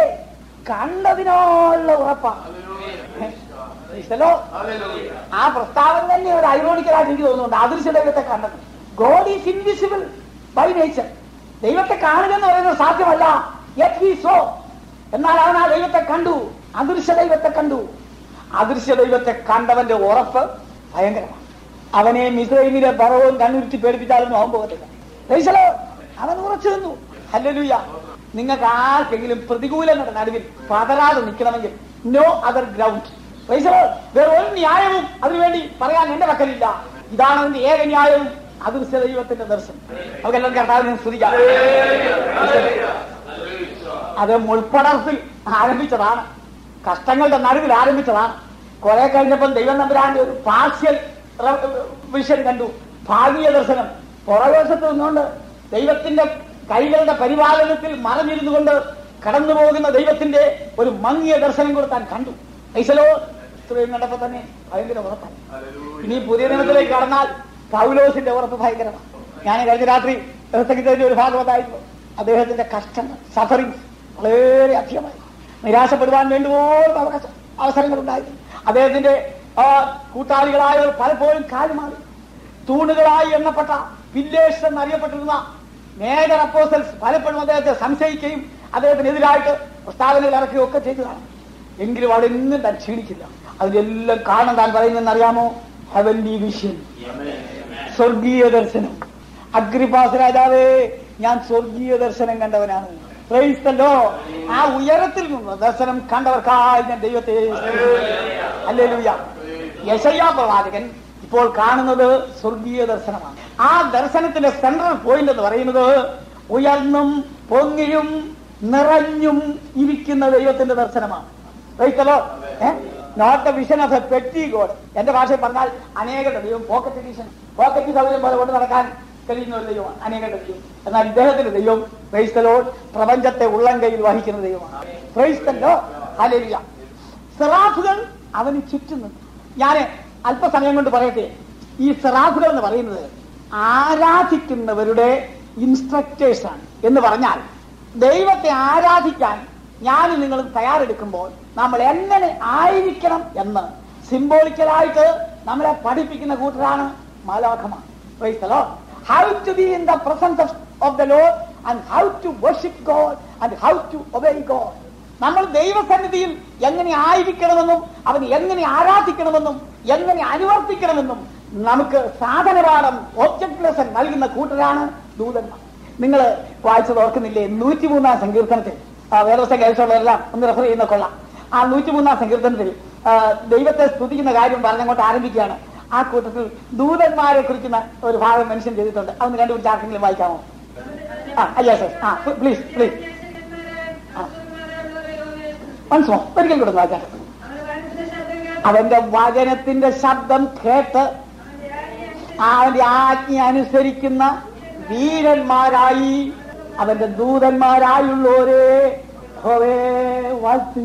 കണ്ടതിനുള്ള ഉറപ്പാണ് ക്രൈസ്തലോ ആ പ്രസ്താവന തന്നെ ഒരു ഐറോണിക്കലായിട്ട് എനിക്ക് തോന്നുന്നുണ്ട് അദൃശ്യ ദൈവത്തെ കണ്ടത് God is invisible by nature ദൈവത്തെ കാണുക എന്ന് പറയുന്നത് സാധ്യമല്ല യെറ്റ് വി സോ എന്നാൽ അവൻ ആ ദൈവത്തെ കണ്ടു അദൃശ്യ ദൈവത്തെ കണ്ടു അദൃശ്യ ദൈവത്തെ കണ്ടവന്റെ ഉറപ്പ് ഭയങ്കരമാണ് അവനെ മിസ്രൈമിലെ ബറവും കണ്ണുരുത്തി പേടിപ്പിച്ചാലൊന്നും അവൻ പോകത്തില്ല ക്രൈസ്തലോ അവൻ ഉറച്ചു നിന്നു ഹല്ലേലൂയ നിങ്ങൾക്ക് ആർക്കെങ്കിലും പ്രതികൂലങ്ങളുടെ നടുവിൽ പതരാതെ നിൽക്കണമെങ്കിൽ നോ അതർ ഗ്രൗണ്ട് വേറെ ഒരു ന്യായവും അതിനുവേണ്ടി പറയാൻ എന്റെ പക്കലില്ല ഇതാണ് അതിന്റെ ഏക ന്യായവും അത് ദൈവത്തിന്റെ ദർശനം നമുക്കെല്ലാം കർത്താവിനെ സ്തുതിക്കാം അത് മുൾപ്പടർത്തിൽ ആരംഭിച്ചതാണ് കഷ്ടങ്ങളുടെ നടുവിൽ ആരംഭിച്ചതാണ് കുറെ കഴിഞ്ഞപ്പോൾ ദൈവം നമ്പുരാന്റെ ഒരു പാർഷ്യൽ വിഷൻ കണ്ടു ഭാഗീയ ദർശനം പുറവേശത്ത് നിന്നുകൊണ്ട് ദൈവത്തിന്റെ കൈകളുടെ പരിപാലനത്തിൽ മറഞ്ഞിരുന്നു കൊണ്ട് കടന്നു പോകുന്ന ദൈവത്തിന്റെ ഒരു മങ്ങിയ ദർശനം കൊടുത്താൻ കണ്ടു ഐസലോ ഇത്രയും കണ്ടപ്പോ തന്നെ ഭയങ്കര ഉറപ്പായി ഇനി പുതിയ നിയമത്തിലേക്ക് കടന്നാൽ പൗലോസിന്റെ ഉറപ്പ് ഭയങ്കരമാണ് ഞാൻ കഴിഞ്ഞ രാത്രി ദിവസത്തിന്റെ ഒരു ഭാഗവതായിരുന്നു അദ്ദേഹത്തിന്റെ കഷ്ടങ്ങൾ സഫറിങ് വളരെ അധികമായി നിരാശപ്പെടുവാൻ വേണ്ടുപോലും അവകാശം അവസരങ്ങൾ ഉണ്ടായിരുന്നു അദ്ദേഹത്തിന്റെ ആ, കൂട്ടാളികളായവർ പലപ്പോഴും കാലുമാറി തൂണുകളായി എണ്ണപ്പെട്ട പില്ലേഴ്സ് എന്നറിയപ്പെട്ടിരുന്ന മേജർ അപ്പോസൽസ് പലപ്പോഴും അദ്ദേഹത്തെ സംശയിക്കുകയും അദ്ദേഹത്തിനെതിരായിട്ട് പ്രസ്താവനകൾ ഇറക്കുകയും ഒക്കെ ചെയ്തതാണ് എങ്കിലും അവിടെ ഇന്നും താൻ ക്ഷീണിക്കില്ല അതിലെല്ലാം കാരണം താൻ പറയുന്നതെന്ന് അറിയാമോ ഹെവൻലി വിഷൻ സ്വർഗീയ ദർശനം അഗ്രിപാസ് രാജാവേ ഞാൻ സ്വർഗീയ ദർശനം കണ്ടവനാണ് Praise the Lord. ആ ഉയരത്തിൽ നിന്ന് ദർശനം കണ്ടവർക്കായി ഞാൻ ദൈവത്തെ അല്ലേലൂയ യശയ്യ പ്രവാചകൻ ഇപ്പോൾ കാണുന്നത് സ്വർഗീയ ദർശനമാണ് ആ ദർശനത്തിന്റെ സെൻട്രൽ പോയിന്റ് എന്ന് പറയുന്നത് ഉയർന്നും പൊങ്ങിയും നിറഞ്ഞും ഇരിക്കുന്ന ദൈവത്തിന്റെ ദർശനമാണ് not a vision of a petty god എന്റെ ഭാഷയിൽ പറഞ്ഞാൽ അനേകരുടെ ദൈവം പോക്കറ്റ് എഡിഷൻ പോക്കറ്റ് സൗകര്യം പോലെ കൊണ്ട് നടക്കാൻ കഴിയുന്ന ഒരു ദൈവമാണ് അനേകരുടെ ദൈവം എന്നാൽ ഇദ്ദേഹത്തിന്റെ ദൈവം ക്രൈസ്തലോ പ്രപഞ്ചത്തെ ഉള്ളം കയ്യിൽ വഹിക്കുന്ന ദൈവമാണ് ക്രൈസ്തലോ ഹലേലിയ സെറാഫുകൾ അവന് ചുറ്റും നിന്നു ഞാൻ അല്പസമയം കൊണ്ട് പറയട്ടെ ഈ സെറാഫുകൾ എന്ന് പറയുന്നത് ആരാധിക്കുന്നവരുടെ ഇൻസ്ട്രക്ടേഴ്സ് ആണ് എന്ന് പറഞ്ഞാൽ ദൈവത്തെ ആരാധിക്കാൻ ഞാൻ നിങ്ങൾ തയ്യാറെടുക്കുമ്പോൾ നമ്മൾ എങ്ങനെ ആയിരിക്കണം എന്ന് സിംബോളിക്കലായിട്ട് നമ്മളെ പഠിപ്പിക്കുന്ന കൂട്ടരാണ് മാലാഖമാർ how to be in the presence of the Lord and how to worship God and how to obey God നമ്മൾ ദൈവസന്നിധിയിൽ എങ്ങനെ ആയിരിക്കണമെന്നും അവൻ എങ്ങനെ ആരാധിക്കണമെന്നും എങ്ങനെ അനുവർത്തിക്കണമെന്നും നമുക്ക് സാധനപാഠം ഒബ്ജക്ട് ലെസൺ നൽകുന്ന കൂട്ടരാണ് ദൂതന്മാർ നിങ്ങൾ വായിച്ചത് ഓർക്കുന്നില്ലേ നൂറ്റിമൂന്നാം സങ്കീർത്തനത്തിൽ ആ, വേദവസ്ഥ കേസുള്ളതെല്ലാം ഒന്ന് റെഫർ ചെയ്യുന്ന കൊള്ളാം ആ നൂറ്റിമൂന്നാം സങ്കീർത്തനത്തിൽ ആ, ദൈവത്തെ സ്തുതിക്കുന്ന കാര്യം പറഞ്ഞങ്ങോട്ട് ആരംഭിക്കുകയാണ് ആ കൂട്ടത്തിൽ ദൂതന്മാരെ കുറിക്കുന്ന ഒരു ഭാഗം മെൻഷൻ ചെയ്തിട്ടുണ്ട് അതൊന്ന് കണ്ടുപിടിച്ച് ആർക്കെങ്കിലും വായിക്കാമോ ആ യെസ് ആ പ്ലീസ് പ്ലീസ് മനസ്സിലോ ഒരിക്കൽ കൂടെ ഒന്ന് വായിക്കാം അവന്റെ വചനത്തിന്റെ ശബ്ദം കേട്ട് അവന്റെ ആജ്ഞ അനുസരിക്കുന്ന വീരന്മാരായി അവന്റെ ദൂതന്മാരായുള്ളവരെ ഹോവേ വാഴ്ത്തി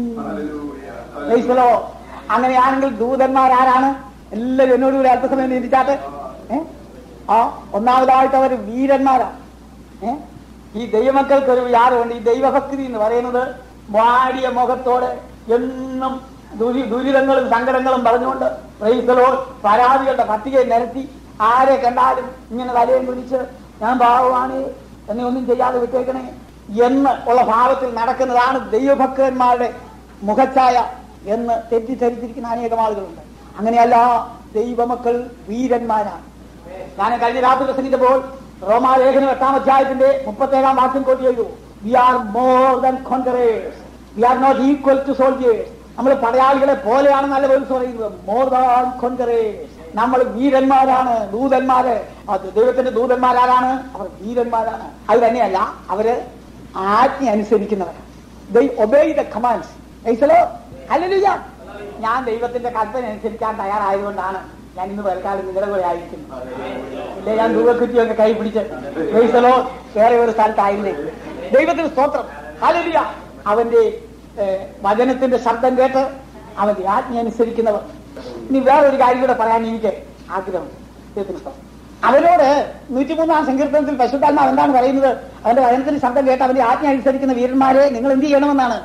Praise the Lord. അങ്ങനെയാണെങ്കിൽ ദൂതന്മാരാരാണ് എല്ലാവരും എന്നോട് കൂടി അല്പസമയം ചിന്തിച്ചാട്ടെ ഏ ആ ഒന്നാമതായിട്ട് അവർ വീരന്മാരാണ് ഏ ഈ ദൈവമക്കൾക്ക് ഒരു വിചാരമുണ്ട് ഈ ദൈവഭക്തി എന്ന് പറയുന്നത് വാടിയ മുഖത്തോടെ എന്നും ദുരി ദുരിതങ്ങളും സങ്കടങ്ങളും പറഞ്ഞുകൊണ്ട് പ്രൈസലോ പരാതികളുടെ പട്ടികയെ നിരത്തി ആരെ കണ്ടാലും ഇങ്ങനെ തലയും കുറിച്ച് ഞാൻ പാവമാണ് എന്നെ ഒന്നും ചെയ്യാതെ വിട്ടേക്കണേ എന്ന് ഉള്ള ഭാവത്തിൽ നടക്കുന്നതാണ് ദൈവഭക്തന്മാരുടെ മുഖച്ഛായ എന്ന് തെറ്റിദ്ധരിച്ചിരിക്കുന്ന അനേകം ആളുകളുണ്ട് അങ്ങനെയല്ല ദൈവമക്കൾ വീരന്മാരാണ് ഞാൻ കഴിഞ്ഞ രാത്രി പ്രസംഗിച്ചപ്പോൾ റോമാലേഖനം എട്ടാം അധ്യായത്തിന്റെ മുപ്പത്തേഴാം വാക്യം കോട്ട് ചെയ്തു we are more than conquerors we are not equal to soldiers നമ്മൾ പടയാളികളെ പോലെയാണെന്നല്ല പോലും പറയുന്നത് മോർ ദാൻ കോൺകറേഴ്സ് നമ്മൾ വീരന്മാരാണ് ദൂതന്മാര് അത് ദൈവത്തിന്റെ ദൂതന്മാരാരാണ് അവർ വീരന്മാരാണ് അത് തന്നെയല്ല അവര് ആജ്ഞ അനുസരിക്കുന്നവരാണ് ദൈ ഒബേ ദ കമാൻഡ്സ് ഐസലോ ഹല്ലേലൂയ ഞാൻ ദൈവത്തിന്റെ കൽപ്പന അനുസരിക്കാൻ തയ്യാറായതുകൊണ്ടാണ് ഞാൻ ഇന്ന് തൽക്കാലം നിങ്ങളുടെ കൂടെ ആയിരിക്കുന്നു ഇല്ലേ ഞാൻ ദൂരക്കുറ്റിയൊക്കെ കൈ പിടിച്ച് ഐസലോ വേറെ ഒരു സ്ഥലത്തായില്ലേ ദൈവത്തിന് സ്തോത്രം ഹല്ലേലൂയ അവന്റെ ഏഹ്, വചനത്തിന്റെ ശബ്ദം കേട്ട് അവന്റെ ആജ്ഞ അനുസരിക്കുന്നവർ ഇനി വേറൊരു കാര്യം കൂടെ പറയാൻ എനിക്ക് ആഗ്രഹമുണ്ട് ദൈവത്തിന് സ്തോത്രം അവരോട് നൂറ്റിമൂന്നാം സങ്കീർത്തനത്തിൽ പശുത്താത്മാവ് എന്താണ് പറയുന്നത് അവന്റെ വചനത്തിന് ശബ്ദം കേട്ട് അവന്റെ ആജ്ഞ അനുസരിക്കുന്ന വീരന്മാരെ നിങ്ങൾ എന്ത് ചെയ്യണമെന്നാണ്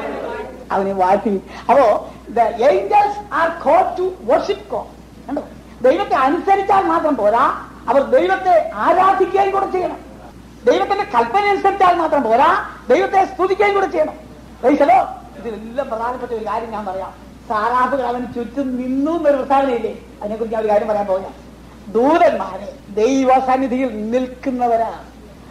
അവനെ വാഴ്ത്തി അപ്പോ the angels are call to worship God കണ്ടോ ദൈവത്തെ അനുസരിച്ചാൽ മാത്രം പോരാ അവർ ദൈവത്തെ ആരാധിക്കുകയും കൂടെ ചെയ്യണം ദൈവത്തിന്റെ കൽപ്പന അനുസരിച്ചാൽ മാത്രം പോരാ ദൈവത്തെ സ്തുതിക്കുകയും കൂടെ ചെയ്യണം ദൈവോ ഇതിലെല്ലാം പ്രധാനപ്പെട്ട ഒരു കാര്യം ഞാൻ പറയാം സാറാഫുകൾ അവന് ചുറ്റും നിന്നു എന്നൊരു പ്രസ്താവനയില്ലേ അതിനെക്കുറിച്ച് ഞാൻ ഒരു കാര്യം പറയാൻ പോകാം ദൂതന്മാരെ ദൈവസന്നിധിയിൽ നിൽക്കുന്നവരാണ്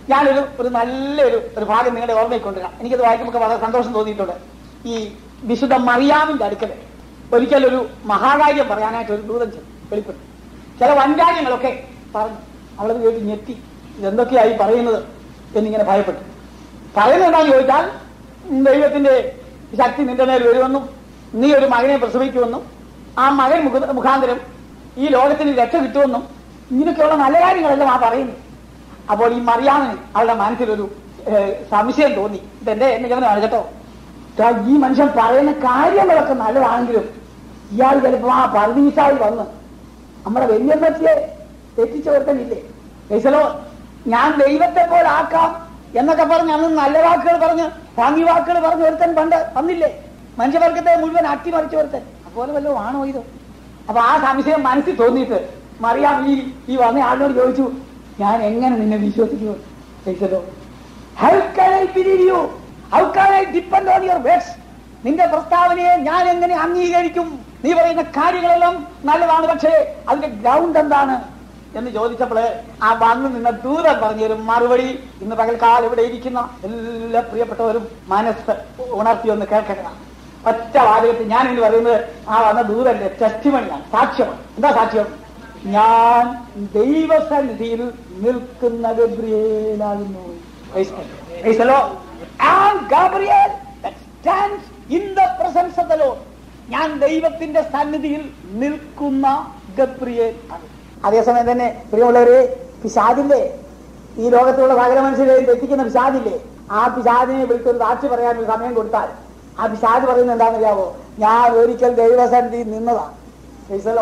ഞാനൊരു ഒരു നല്ലൊരു ഒരു ഭാഗം നിങ്ങളുടെ ഓർമ്മയിൽ കൊണ്ടുവരാം എനിക്കത് വായിക്കുമ്പോൾ വളരെ സന്തോഷം തോന്നിയിട്ടുണ്ട് ഈ വിശുദ്ധ മറിയാമിന്റെ അടുക്കൽ ഒരിക്കലൊരു മഹാകാര്യം പറയാനായിട്ട് ഒരു ദൂതൻ ചെന്നു വെളിപ്പെട്ടു ചില വൻകാര്യങ്ങളൊക്കെ പറഞ്ഞു അവളത് കേട്ട് ഞെട്ടി ഇതെന്തൊക്കെയായി പറയുന്നത് എന്നിങ്ങനെ ഭയപ്പെട്ടു പറയുന്നത് എന്താണെന്ന് ചോദിച്ചാൽ ദൈവത്തിന്റെ ശക്തി നിന്റെ മേൽ വരുമെന്നും നീ ഒരു മകനെ പ്രസവിക്കുമെന്നും ആ മകൻ മുഖ- മുഖാന്തരം ഈ ലോകത്തിന് രക്ഷ കിട്ടുമെന്നും ഇങ്ങനെയൊക്കെയുള്ള നല്ല കാര്യങ്ങളെല്ലാം ആ പറയുന്നു അപ്പോൾ ഈ മറിയാമിന് അവളുടെ മനസ്സിലൊരു ഏഹ്, സംശയം തോന്നി ഇതെന്റെ നിഗമനമാണ് കേട്ടോ ദാ ഈ മനുഷ്യൻ പറയുന്ന കാര്യങ്ങളൊക്കെ നല്ലതാണെങ്കിലും ഇയാൾ ചിലപ്പോ ആ പർദീസായി വന്ന് നമ്മുടെ വല്യമ്മത്തിയെ തെറ്റിച്ചോർത്തനില്ലേ ഏസലോ ഞാൻ ദൈവത്തെ പോലെ ആക്കാം എന്നൊക്കെ പറഞ്ഞ് അന്ന് നല്ല വാക്കുകൾ പറഞ്ഞ് ഭംഗി വാക്കുകൾ പറഞ്ഞ് ഒരുത്തൻ പണ്ട് വന്നില്ലേ മനുഷ്യവർഗത്തെ മുഴുവൻ അട്ടിമറിച്ച ഒരുത്തൻ അതുപോലെ വല്ലതും ആണോ ഇത് അപ്പൊ ആ സംശയം മനസ്സിൽ തോന്നിയിട്ട് മറിയാം ഈ ഈ വന്ന ആളിനോട് ചോദിച്ചു ഞാൻ എങ്ങനെ നിന്നെ വിശ്വസിക്കുമോ ഏസലോ how can I believe you? How can I depend on your words? നിന്റെ പ്രസ്താവനയെ ഞാൻ എങ്ങനെ അംഗീകരിക്കും നീ പറയുന്ന കാര്യങ്ങളെല്ലാം നല്ലതാണ് പക്ഷേ അതിന്റെ ഗ്രൗണ്ട് എന്താണ് എന്ന് ചോദിച്ചപ്പോൾ ആ വന്നു നിന്ന ദൂരം പറഞ്ഞൊരു മറുപടി ഇന്ന് പകൽക്കാലം ഇവിടെ ഇരിക്കുന്ന എല്ലാ പ്രിയപ്പെട്ടവരും മനസ്സ് ഉണർത്തി ഒന്ന് കേൾക്കുക ഒറ്റ വാചകത്തിൽ ഞാൻ ഇന്ന് പറയുന്നത് ആ വന്ന ദൂരന്റെ ടെസ്റ്റിമണിയാണ് സാക്ഷ്യമാണ് എന്താ സാക്ഷ്യം ഞാൻ ദൈവസന്നിധിയിൽ നിൽക്കുന്ന ഗബ്രിയേലാകുന്നു Praise God. Praise the Lord. And Gabriel that stands in the presence of the Lord. ഞാൻ ദൈവത്തിന്റെ സന്നിധിയിൽ നിൽക്കുന്ന ഗബ്രിയേൽ ആണ് അതേസമയം തന്നെ പ്രിയമുള്ളവരെ പിശാദില്ലേ ഈ ലോകത്തുള്ള സകല മനുഷ്യരെയും തെറ്റിക്കുന്ന പിശാദില്ലേ ആ പിശാദിനെ വിളിച്ചൊരു സാക്ഷി പറയാൻ ഒരു സമയം കൊടുത്താൽ ആ പിശാദ് പറയുന്നത് എന്താണെന്നറിയാവോ ഞാൻ ഒരിക്കൽ ദൈവസന്നിധിയിൽ നിന്നതാ ഈശ്വലോ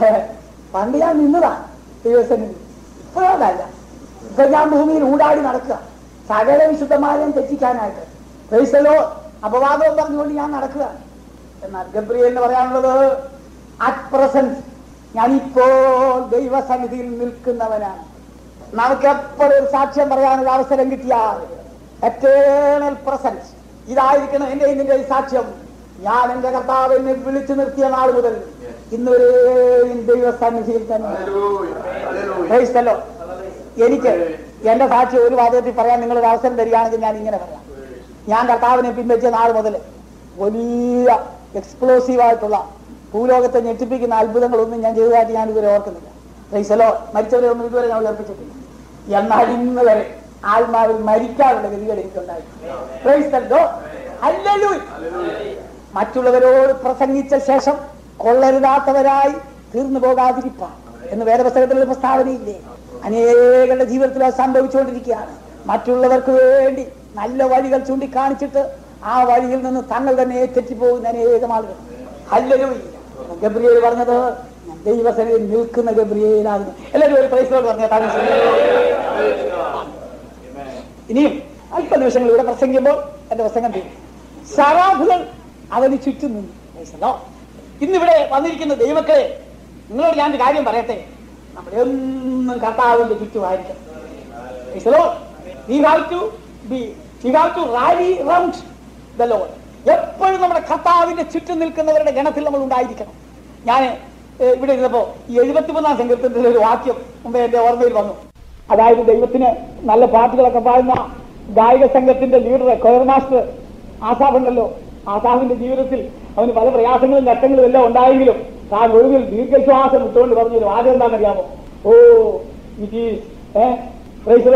പണ്ട് ഞാൻ നിന്നതാ ദൈവസന്നിധി ഇപ്പോഴല്ല ഇപ്പൊ ഞാൻ ഭൂമിയിൽ ഊടാടി നടക്കുക സകല വിശുദ്ധമാരെയും തെറ്റിക്കാനായിട്ട് ക്രൈസ്തലോ അപവാദവും പറഞ്ഞുകൊണ്ട് ഞാൻ നടക്കുകയാണ് എന്നാൽ ഗബ്രിയേൽ എന്ന് പറയാനുള്ളത് അറ്റ് പ്രസന്റ് ഞാനിപ്പോൾ ദൈവസന്നിധിയിൽ നിൽക്കുന്നവനാണ് നമുക്ക് എപ്പോഴും ഒരു സാക്ഷ്യം പറയാനൊരു അവസരം കിട്ടിയാൽ എറ്റേണൽ പ്രസൻസ് ഇതായിരിക്കണം എന്റെ ഇതിന്റെ ഈ സാക്ഷ്യം ഞാൻ എന്റെ കർത്താവ് എന്നെ വിളിച്ചു നിർത്തിയ നാൾ മുതൽ ഇന്നുവരെയും ദൈവസന്നിധിയിൽ തന്നെ Praise the Lord. എനിക്ക് എന്റെ സാക്ഷി ഒരു വാദത്തിൽ പറയാൻ നിങ്ങൾ ഒരു അവസരം തരികയാണെങ്കിൽ ഞാൻ ഇങ്ങനെ പറയാം ഞാൻ കർത്താവിനെ പിൻവെച്ച നാൾ മുതൽ വലിയ എക്സ്പ്ലോസീവ് ആയിട്ടുള്ള ഭൂലോകത്തെ ഞെട്ടിപ്പിക്കുന്ന അത്ഭുതങ്ങളൊന്നും ഞാൻ ചെയ്തതായിട്ട് ഞാൻ ഇതുവരെ ഓർക്കുന്നില്ല പ്രൈസലോ മരിച്ചവരെ ഒന്നും ഇതുവരെ ഞാൻ ഉയർപ്പിച്ചിട്ടില്ല എന്നാൽ ഇന്ന് വരെ ആത്മാവിൽ മരിക്കാനുള്ള ഗതികൾ എനിക്കുണ്ടായി Praise the Lord. Hallelujah. മറ്റുള്ളവരോട് പ്രസംഗിച്ച ശേഷം കൊള്ളരുതാത്തവരായി തീർന്നു പോകാതിരിപ്പാൻ എന്ന് വേദപുസ്തകത്തിലുള്ള പ്രസ്താവനയില്ലേ അനേകരുടെ ജീവിതത്തിൽ അത് സംഭവിച്ചുകൊണ്ടിരിക്കുകയാണ് മറ്റുള്ളവർക്ക് വേണ്ടി നല്ല വഴികൾ ചൂണ്ടിക്കാണിച്ചിട്ട് ആ വഴിയിൽ നിന്ന് തങ്ങൾ തന്നെ തെറ്റിപ്പോകുന്ന അനേകം ആളുകൾ അല്ലല്ലോ ഗബ്രിയേൽ പറഞ്ഞത് ഞാൻ ദൈവസനയിൽ നിൽക്കുന്ന ഗബ്രിയേലാകുന്നു എല്ലാവരും ഒരു പ്രൈസോട് പറഞ്ഞ ഇനിയും അല്പ നിമിഷങ്ങൾ ഇവിടെ പ്രസംഗിക്കുമ്പോൾ എന്റെ പ്രസംഗം തീരും സറാഫുകൾ അവന് ചുറ്റും നിന്നു Praise the Lord. ഇന്നിവിടെ വന്നിരിക്കുന്ന ദൈവക്കളെ നിങ്ങളോട് ഞാൻ ഒരു കാര്യം പറയട്ടെ നമ്മൾ എന്നും കർത്താവിന്റെ ചുറ്റുമായിരിക്കും Praise the Lord. We have to be, we have to rally round the Lord. എപ്പോഴും നമ്മുടെ കർത്താവിന്റെ ചുറ്റും നിൽക്കുന്നവരുടെ ഗണത്തിൽ നമ്മൾ ഉണ്ടായിരിക്കണം ഞാൻ ഏഹ്, ഇവിടെ ഇരുന്നപ്പോ ഈ എഴുപത്തിമൂന്നാം സങ്കീർത്തനത്തിലെ ഒരു വാക്യം മുമ്പേ എന്റെ ഓർമ്മയിൽ വന്നു അതായത് ദൈവത്തിന് നല്ല പാട്ടുകളൊക്കെ പാടുന്ന ഗായക സംഘത്തിന്റെ ലീഡർ കൊയർ മാസ്റ്റർ ആസാബുണ്ടല്ലോ ആസാബിന്റെ ജീവിതത്തിൽ അവന് പല പ്രയാസങ്ങളും ഘട്ടങ്ങളും എല്ലാം ഉണ്ടായെങ്കിലും താൻ ഒടുവിൽ ദീർഘശ്വാസം ഇട്ടുകൊണ്ട് പറഞ്ഞൊരു വാദം എന്താണെന്നറിയാമോ oh it is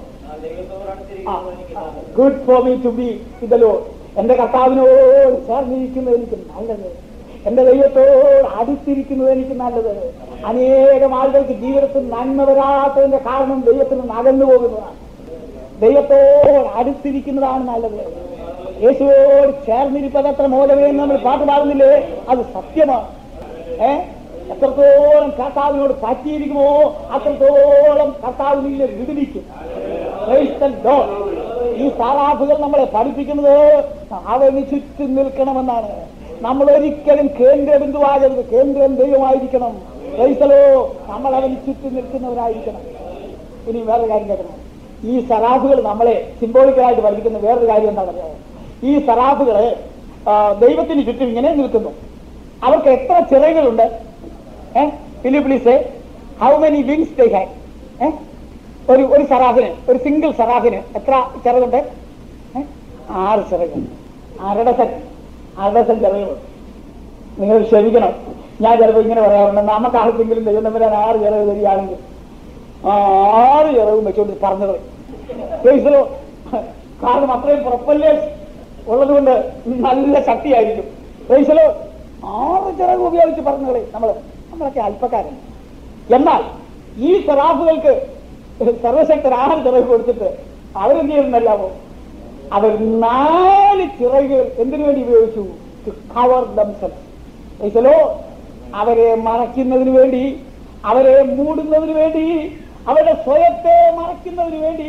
good for me to be ഇതല്ലോ എന്റെ കർത്താവിനോട് ചേർന്നിരിക്കുന്നത് എനിക്ക് നല്ലത് എന്റെ ദൈവത്തോട് അടുത്തിരിക്കുന്നത് എനിക്ക് നല്ലത് അനേകം ആളുകൾക്ക് ജീവിതത്തിൽ നന്മ വരാത്തതിന്റെ കാരണം ദൈവത്തിൽ നിന്ന് അകന്നു പോകുന്നതാണ് ദൈവത്തോട് അടുത്തിരിക്കുന്നതാണ് നല്ലത് യേശുവോട് ചേർന്നിരിപ്പത് അത്ര മോചമേ എന്ന് നമ്മൾ പാട്ട് പാടുന്നില്ലേ അത് സത്യമാണ് ഏ എത്രത്തോളം കർത്താവിനോട് പറ്റിയിരിക്കുമോ അത്രത്തോളം കർത്താവ് നിന്നെ വിടുവിക്കും Praise the Lord. ഈ സാറാഫുകൾ നമ്മളെ പഠിപ്പിക്കുന്നത് അവന് ചുറ്റും നിൽക്കണമെന്നാണ് നമ്മൾ ഒരിക്കലും കേന്ദ്ര ബിന്ദുവാകരുത് കേന്ദ്രം ദൈവമായിരിക്കണം ക്രൈസ്തലോ നമ്മൾ അവന് ചുറ്റും നിൽക്കുന്നവരായിരിക്കണം ഇനി വേറൊരു കാര്യം കേൾക്കണം ഈ സറാഫുകൾ നമ്മളെ സിംബോളിക്കലായിട്ട് പഠിപ്പിക്കുന്ന വേറൊരു കാര്യം എന്താണെന്നറിയോ ഈ സറാഫുകള് ആ, ദൈവത്തിന് ചുറ്റും ഇങ്ങനെ നിൽക്കുന്നു അവർക്ക് എത്ര ചിറകുകളുണ്ട് eh please how many wings they have eh ഒരു ഒരു സറാഫിന് ഒരു സിംഗിൾ സറാഫിന് എത്ര ചിറകുണ്ട് ഏ? ആറ് ചിറകുണ്ട് ആരുടെ സെറ്റ് ആരുടെ സെറ്റ് ചിറകുണ്ട് നിങ്ങൾ ക്ഷമിക്കണം ഞാൻ ചിലപ്പോൾ ഇങ്ങനെ പറയാറുണ്ട് നമുക്ക് ആർക്കെങ്കിലും ദൈവം തമ്മിൽ ആറ് ചിറക് തരികയാണെങ്കിൽ ആ ആറ് ചിറകും വെച്ചുകൊണ്ട് പറഞ്ഞത് കേസലോ കാരണം അത്രയും പ്രൊപ്പല്ലേഴ്സ് ഉള്ളതുകൊണ്ട് നല്ല ശക്തിയായിരിക്കും കേസലോ ആറ് ചിറക് ഉപയോഗിച്ച് പറഞ്ഞത് നമ്മൾ നമ്മളൊക്കെ അല്പക്കാരൻ എന്നാൽ ഈ സെറാഫുകൾക്ക് സർവശക്തൻ ആറ് ചിറക് കൊടുത്തിട്ട് അവരെന്ത് ചെയ്യുന്നല്ലാമോ അവർ നാല് ചിറകുകൾ എന്തിനു വേണ്ടി ഉപയോഗിച്ചു ടു കവർ ദംസെൽസ് അവരെ മറയ്ക്കുന്നതിന് വേണ്ടി അവരെ മൂടുന്നതിന് വേണ്ടി അവരുടെ സ്വയത്തെ മറയ്ക്കുന്നതിന് വേണ്ടി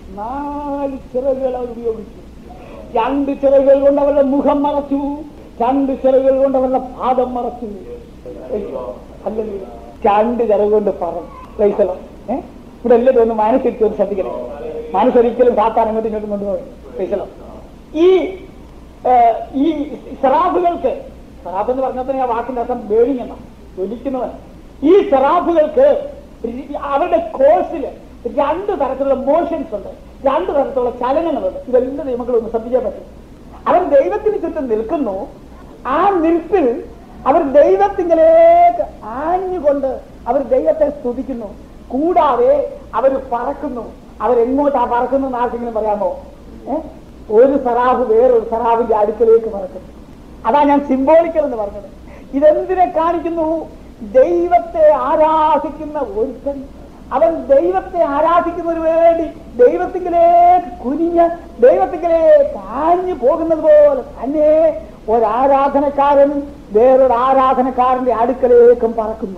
നാല് ചിറകുകൾ അവർ ഉപയോഗിച്ചു രണ്ട് ചിറകുകൾ കൊണ്ട് അവരുടെ മുഖം മറച്ചു രണ്ട് ചിറകുകൾ കൊണ്ട് അവരുടെ പാദം മറച്ചു അല്ലെങ്കിൽ രണ്ട് ചിറക് കൊണ്ട് പറഞ്ഞു ക്രൈസ്തലം ഏഹ് ഇവിടെ എല്ലാവരും ഒന്ന് മനസ്സിരിച്ച് ഒന്ന് ശ്രദ്ധിക്കണം മനസ്സൊരിക്കലും സാത്താൻ അങ്ങോട്ടും ഇങ്ങോട്ടും കൊണ്ടുപോകും ക്രൈസ്തലം ഈ ഏഹ്, ഈ സെറാഫുകൾക്ക് സെറാഫ് എന്ന് പറഞ്ഞാൽ തന്നെ ആ വാക്കിന്റെ അർത്ഥം ബേണിംഗ് എന്നാണ് ജ്വലിക്കുന്നവൻ ഈ സെറാഫുകൾക്ക് രി- അവരുടെ കോഴ്സിൽ രണ്ട് തരത്തിലുള്ള മോഷൻസ് ഉണ്ട് രണ്ട് തരത്തിലുള്ള ചലനങ്ങളുണ്ട് ഇതെല്ലാം നമുക്ക് ഒന്ന് ശ്രദ്ധിക്കാൻ പറ്റും അവർ ദൈവത്തിന് ചുറ്റും നിൽക്കുന്നു ആ നിൽപ്പിൽ അവർ ദൈവത്തിങ്കിലേക്ക് ആഞ്ഞുകൊണ്ട് അവർ ദൈവത്തെ സ്തുതിക്കുന്നു കൂടാതെ അവർ പറക്കുന്നു അവരെങ്ങോട്ടാ പറക്കുന്നു എന്ന് ആർക്കെങ്കിലും പറയാമോ ഏ? ഒരു സറാഫ് വേറൊരു സറാഫിന്റെ അടുക്കലേക്ക് പറക്കുന്നു അതാ ഞാൻ സിംബോളിക്കൽ എന്ന് പറഞ്ഞത് ഇതെന്തിനെ കാണിക്കുന്നു ദൈവത്തെ ആരാധിക്കുന്ന ഒരുത്തൻ അവൻ ദൈവത്തെ ആരാധിക്കുന്നതിന് വേണ്ടി ദൈവത്തിങ്കിലേക്ക് കുനിഞ്ഞ് ദൈവത്തിങ്കിലേക്ക് ആഞ്ഞു പോകുന്നത് പോലെ തന്നെ ഒരാരാധനക്കാരൻ വേറൊരു ആരാധനക്കാരന്റെ അടുക്കലേക്കും പറക്കുന്നു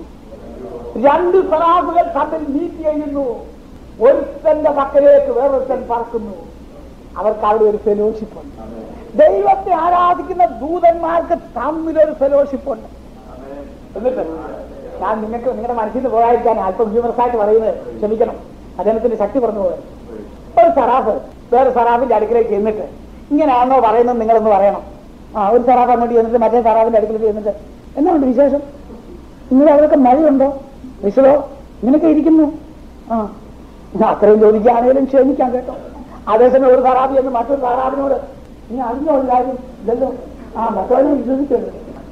രണ്ട് സറാഫുകൾ തമ്മിൽ നീട്ടി ചെയ്യുന്നു ഒരുത്തന്റെ പക്കലേക്ക് വേറൊരുത്തൻ പറക്കുന്നു അവർക്ക് അവിടെ ഒരു ഫെലോഷിപ്പ് ഉണ്ട് ദൈവത്തെ ആരാധിക്കുന്ന ദൂതന്മാർക്ക് തമ്മിലൊരു ഫെലോഷിപ്പ് ഉണ്ട് എന്നിട്ട് ഞാൻ നിങ്ങൾക്ക് നിങ്ങളുടെ മനസ്സിൽ നിന്ന് പോകാതിരിക്കാൻ അല്പം ഹ്യൂമറസ് ആയിട്ട് പറയുന്നത് ക്ഷമിക്കണം അദ്ദേഹത്തിന്റെ ശക്തി പറഞ്ഞു പോയത് ഒരു സറാഫ് വേറെ സറാഫിന്റെ അടുക്കലേക്ക് ചെന്നിട്ട് ഇങ്ങനെയാണോ പറയുന്നത് നിങ്ങളൊന്ന് പറയണം ആ ഒരു സറാഫ് അങ്ങോട്ട് ചെന്നിട്ട് മറ്റേ സറാഫിന്റെ അടുക്കലേക്ക് ചെന്നിട്ട് എന്നാണ് വിശേഷം നിങ്ങൾ അവിടെയൊക്കെ മഴയുണ്ടോ വിശലോ ഇങ്ങനെയൊക്കെ ഇരിക്കുന്നു ആ ഞാൻ അത്രയും ചോദിക്കുകയാണെങ്കിലും ക്ഷമിക്കാം കേട്ടോ അതേസമയം ഒരു സറാബി എന്ന് മറ്റൊരു സറാബിനോട് നീ അറിഞ്ഞോ ഒരു കാര്യം ഇല്ലല്ലോ ആ മറ്റവനെ വിശ്വസിക്കരുത്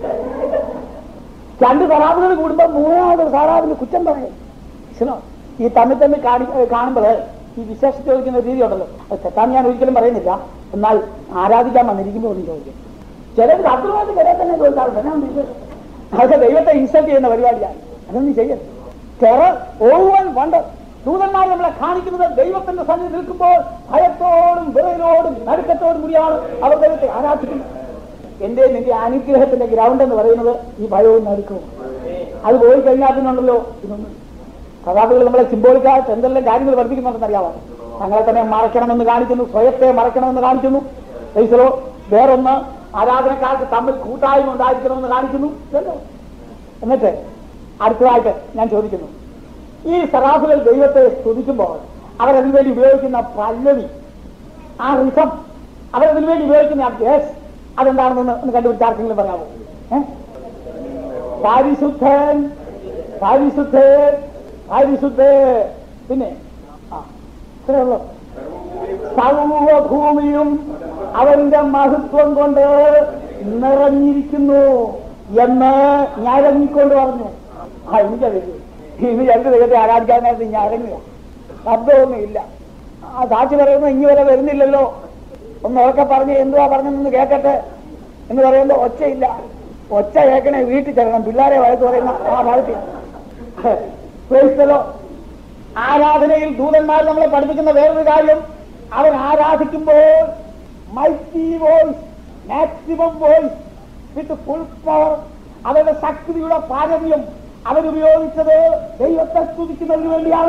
രണ്ട് സറാബുകൾ കൂടുമ്പോൾ മൂന്നാമത് സറാബിന് കുറ്റം പറയും വിശലോ ഈ തമ്മിൽ തമ്മിൽ കാണി കാണുമ്പോൾ ഈ വിശേഷം ചോദിക്കുന്ന രീതി ഉണ്ടല്ലോ അത് തെറ്റാന്ന് ഞാൻ ഒരിക്കലും പറയുന്നില്ല എന്നാൽ ആരാധിക്കാൻ വന്നിരിക്കുമ്പോൾ ഒന്നും ചോദിക്കും ചിലർ ശത്രുവായിട്ട് ചില തന്നെ ചോദിക്കാറുണ്ട് എന്നാ വിശേഷം അതൊക്കെ ദൈവത്തെ ഇൻസൾട്ട് ചെയ്യുന്ന പരിപാടിയാണ് അതൊന്നും ചെയ്യരുത് ടെറർ ഓവൻ വണ്ടർ ദൂതന്മാർ നമ്മളെ കാണിക്കുന്നത് ദൈവത്തിന്റെ സന്നിധി നിൽക്കുമ്പോൾ ഭയത്തോടും വിറയിലോടും നടുക്കത്തോടും കൂടിയാണ് അവർ ദൈവത്തെ ആരാധിക്കുന്നത് എന്റെ നിന്റെ അനുഗ്രഹത്തിന്റെ ഗ്രൗണ്ട് എന്ന് പറയുന്നത് ഈ ഭയവും നടുക്കവും അത് പോയി കഴിഞ്ഞാൽ പിന്നുണ്ടല്ലോ ഇതൊന്നും കഥാപികൾ നമ്മളെ സിംബോളിക്കായിട്ട് എന്തെല്ലാം കാര്യങ്ങൾ പഠിപ്പിക്കുന്നുണ്ടെന്ന് അറിയാമോ തങ്ങളെ തന്നെ മറയ്ക്കണമെന്ന് കാണിക്കുന്നു സ്വയത്തെ മറയ്ക്കണമെന്ന് കാണിക്കുന്നു ഈശ്വരോ വേറൊന്ന് ആരാധനക്കാർക്ക് തമ്മിൽ കൂട്ടായ്മ ഉണ്ടായിരിക്കണമെന്ന് കാണിക്കുന്നു ഇതല്ലോ എന്നിട്ട് അടുത്തതായിട്ട് ഞാൻ ചോദിക്കുന്നു ഈ സറാഫുകൾ ദൈവത്തെ സ്തുതിക്കുമ്പോൾ അവരതിനു വേണ്ടി ഉപയോഗിക്കുന്ന പല്ലവി ആ റിസം അവരതിനു വേണ്ടി ഉപയോഗിക്കുന്ന ആ ഗ്യാസ് അതെന്താണെന്ന് ഒന്ന് കണ്ടുപിടിച്ച് ആർക്കെങ്കിലും പറയാമോ ഏ? പരിശുദ്ധൻ പരിശുദ്ധൻ പരിശുദ്ധൻ പിന്നെ ആ ഇത്രേ ഉള്ളൂ സർവഭൂമിയും അവന്റെ മഹത്വം കൊണ്ട് നിറഞ്ഞിരിക്കുന്നു എന്ന് ഞരങ്ങിക്കൊണ്ട് പറഞ്ഞു ആ എനിക്കറിയില്ല ഇനി രണ്ട് ദൈവത്തെ ആരാധിക്കാനായിട്ട് ഞരങ്ങുക ശബ്ദമൊന്നുമില്ല ആ സാക്ഷി പറയുന്നു ഇനി വരെ വരുന്നില്ലല്ലോ ഒന്ന് ഉറക്കെ പറഞ്ഞ് എന്തുവാ പറഞ്ഞെന്ന് കേൾക്കട്ടെ എന്ന് പറയുമ്പോ ഒച്ചയില്ല ഒച്ച കേൾക്കണേ വീട്ടിൽ ചെല്ലണം പിള്ളേരെ വഴക്ക് പറയുന്ന ആ ഭാഗത്തിൽ ക്രൈസ്തലോ ആരാധനയിൽ ദൂതന്മാർ നമ്മളെ പഠിപ്പിക്കുന്ന വേറൊരു കാര്യം അവർ ആരാധിക്കുമ്പോൾ multi voice maximum voice with full power അവരുടെ ശക്തിയുടെ പാരമ്യം അവരുപയോഗിച്ചത് ദൈവത്തെ സ്തുതിക്കുന്നതിന് വേണ്ടിയാണ്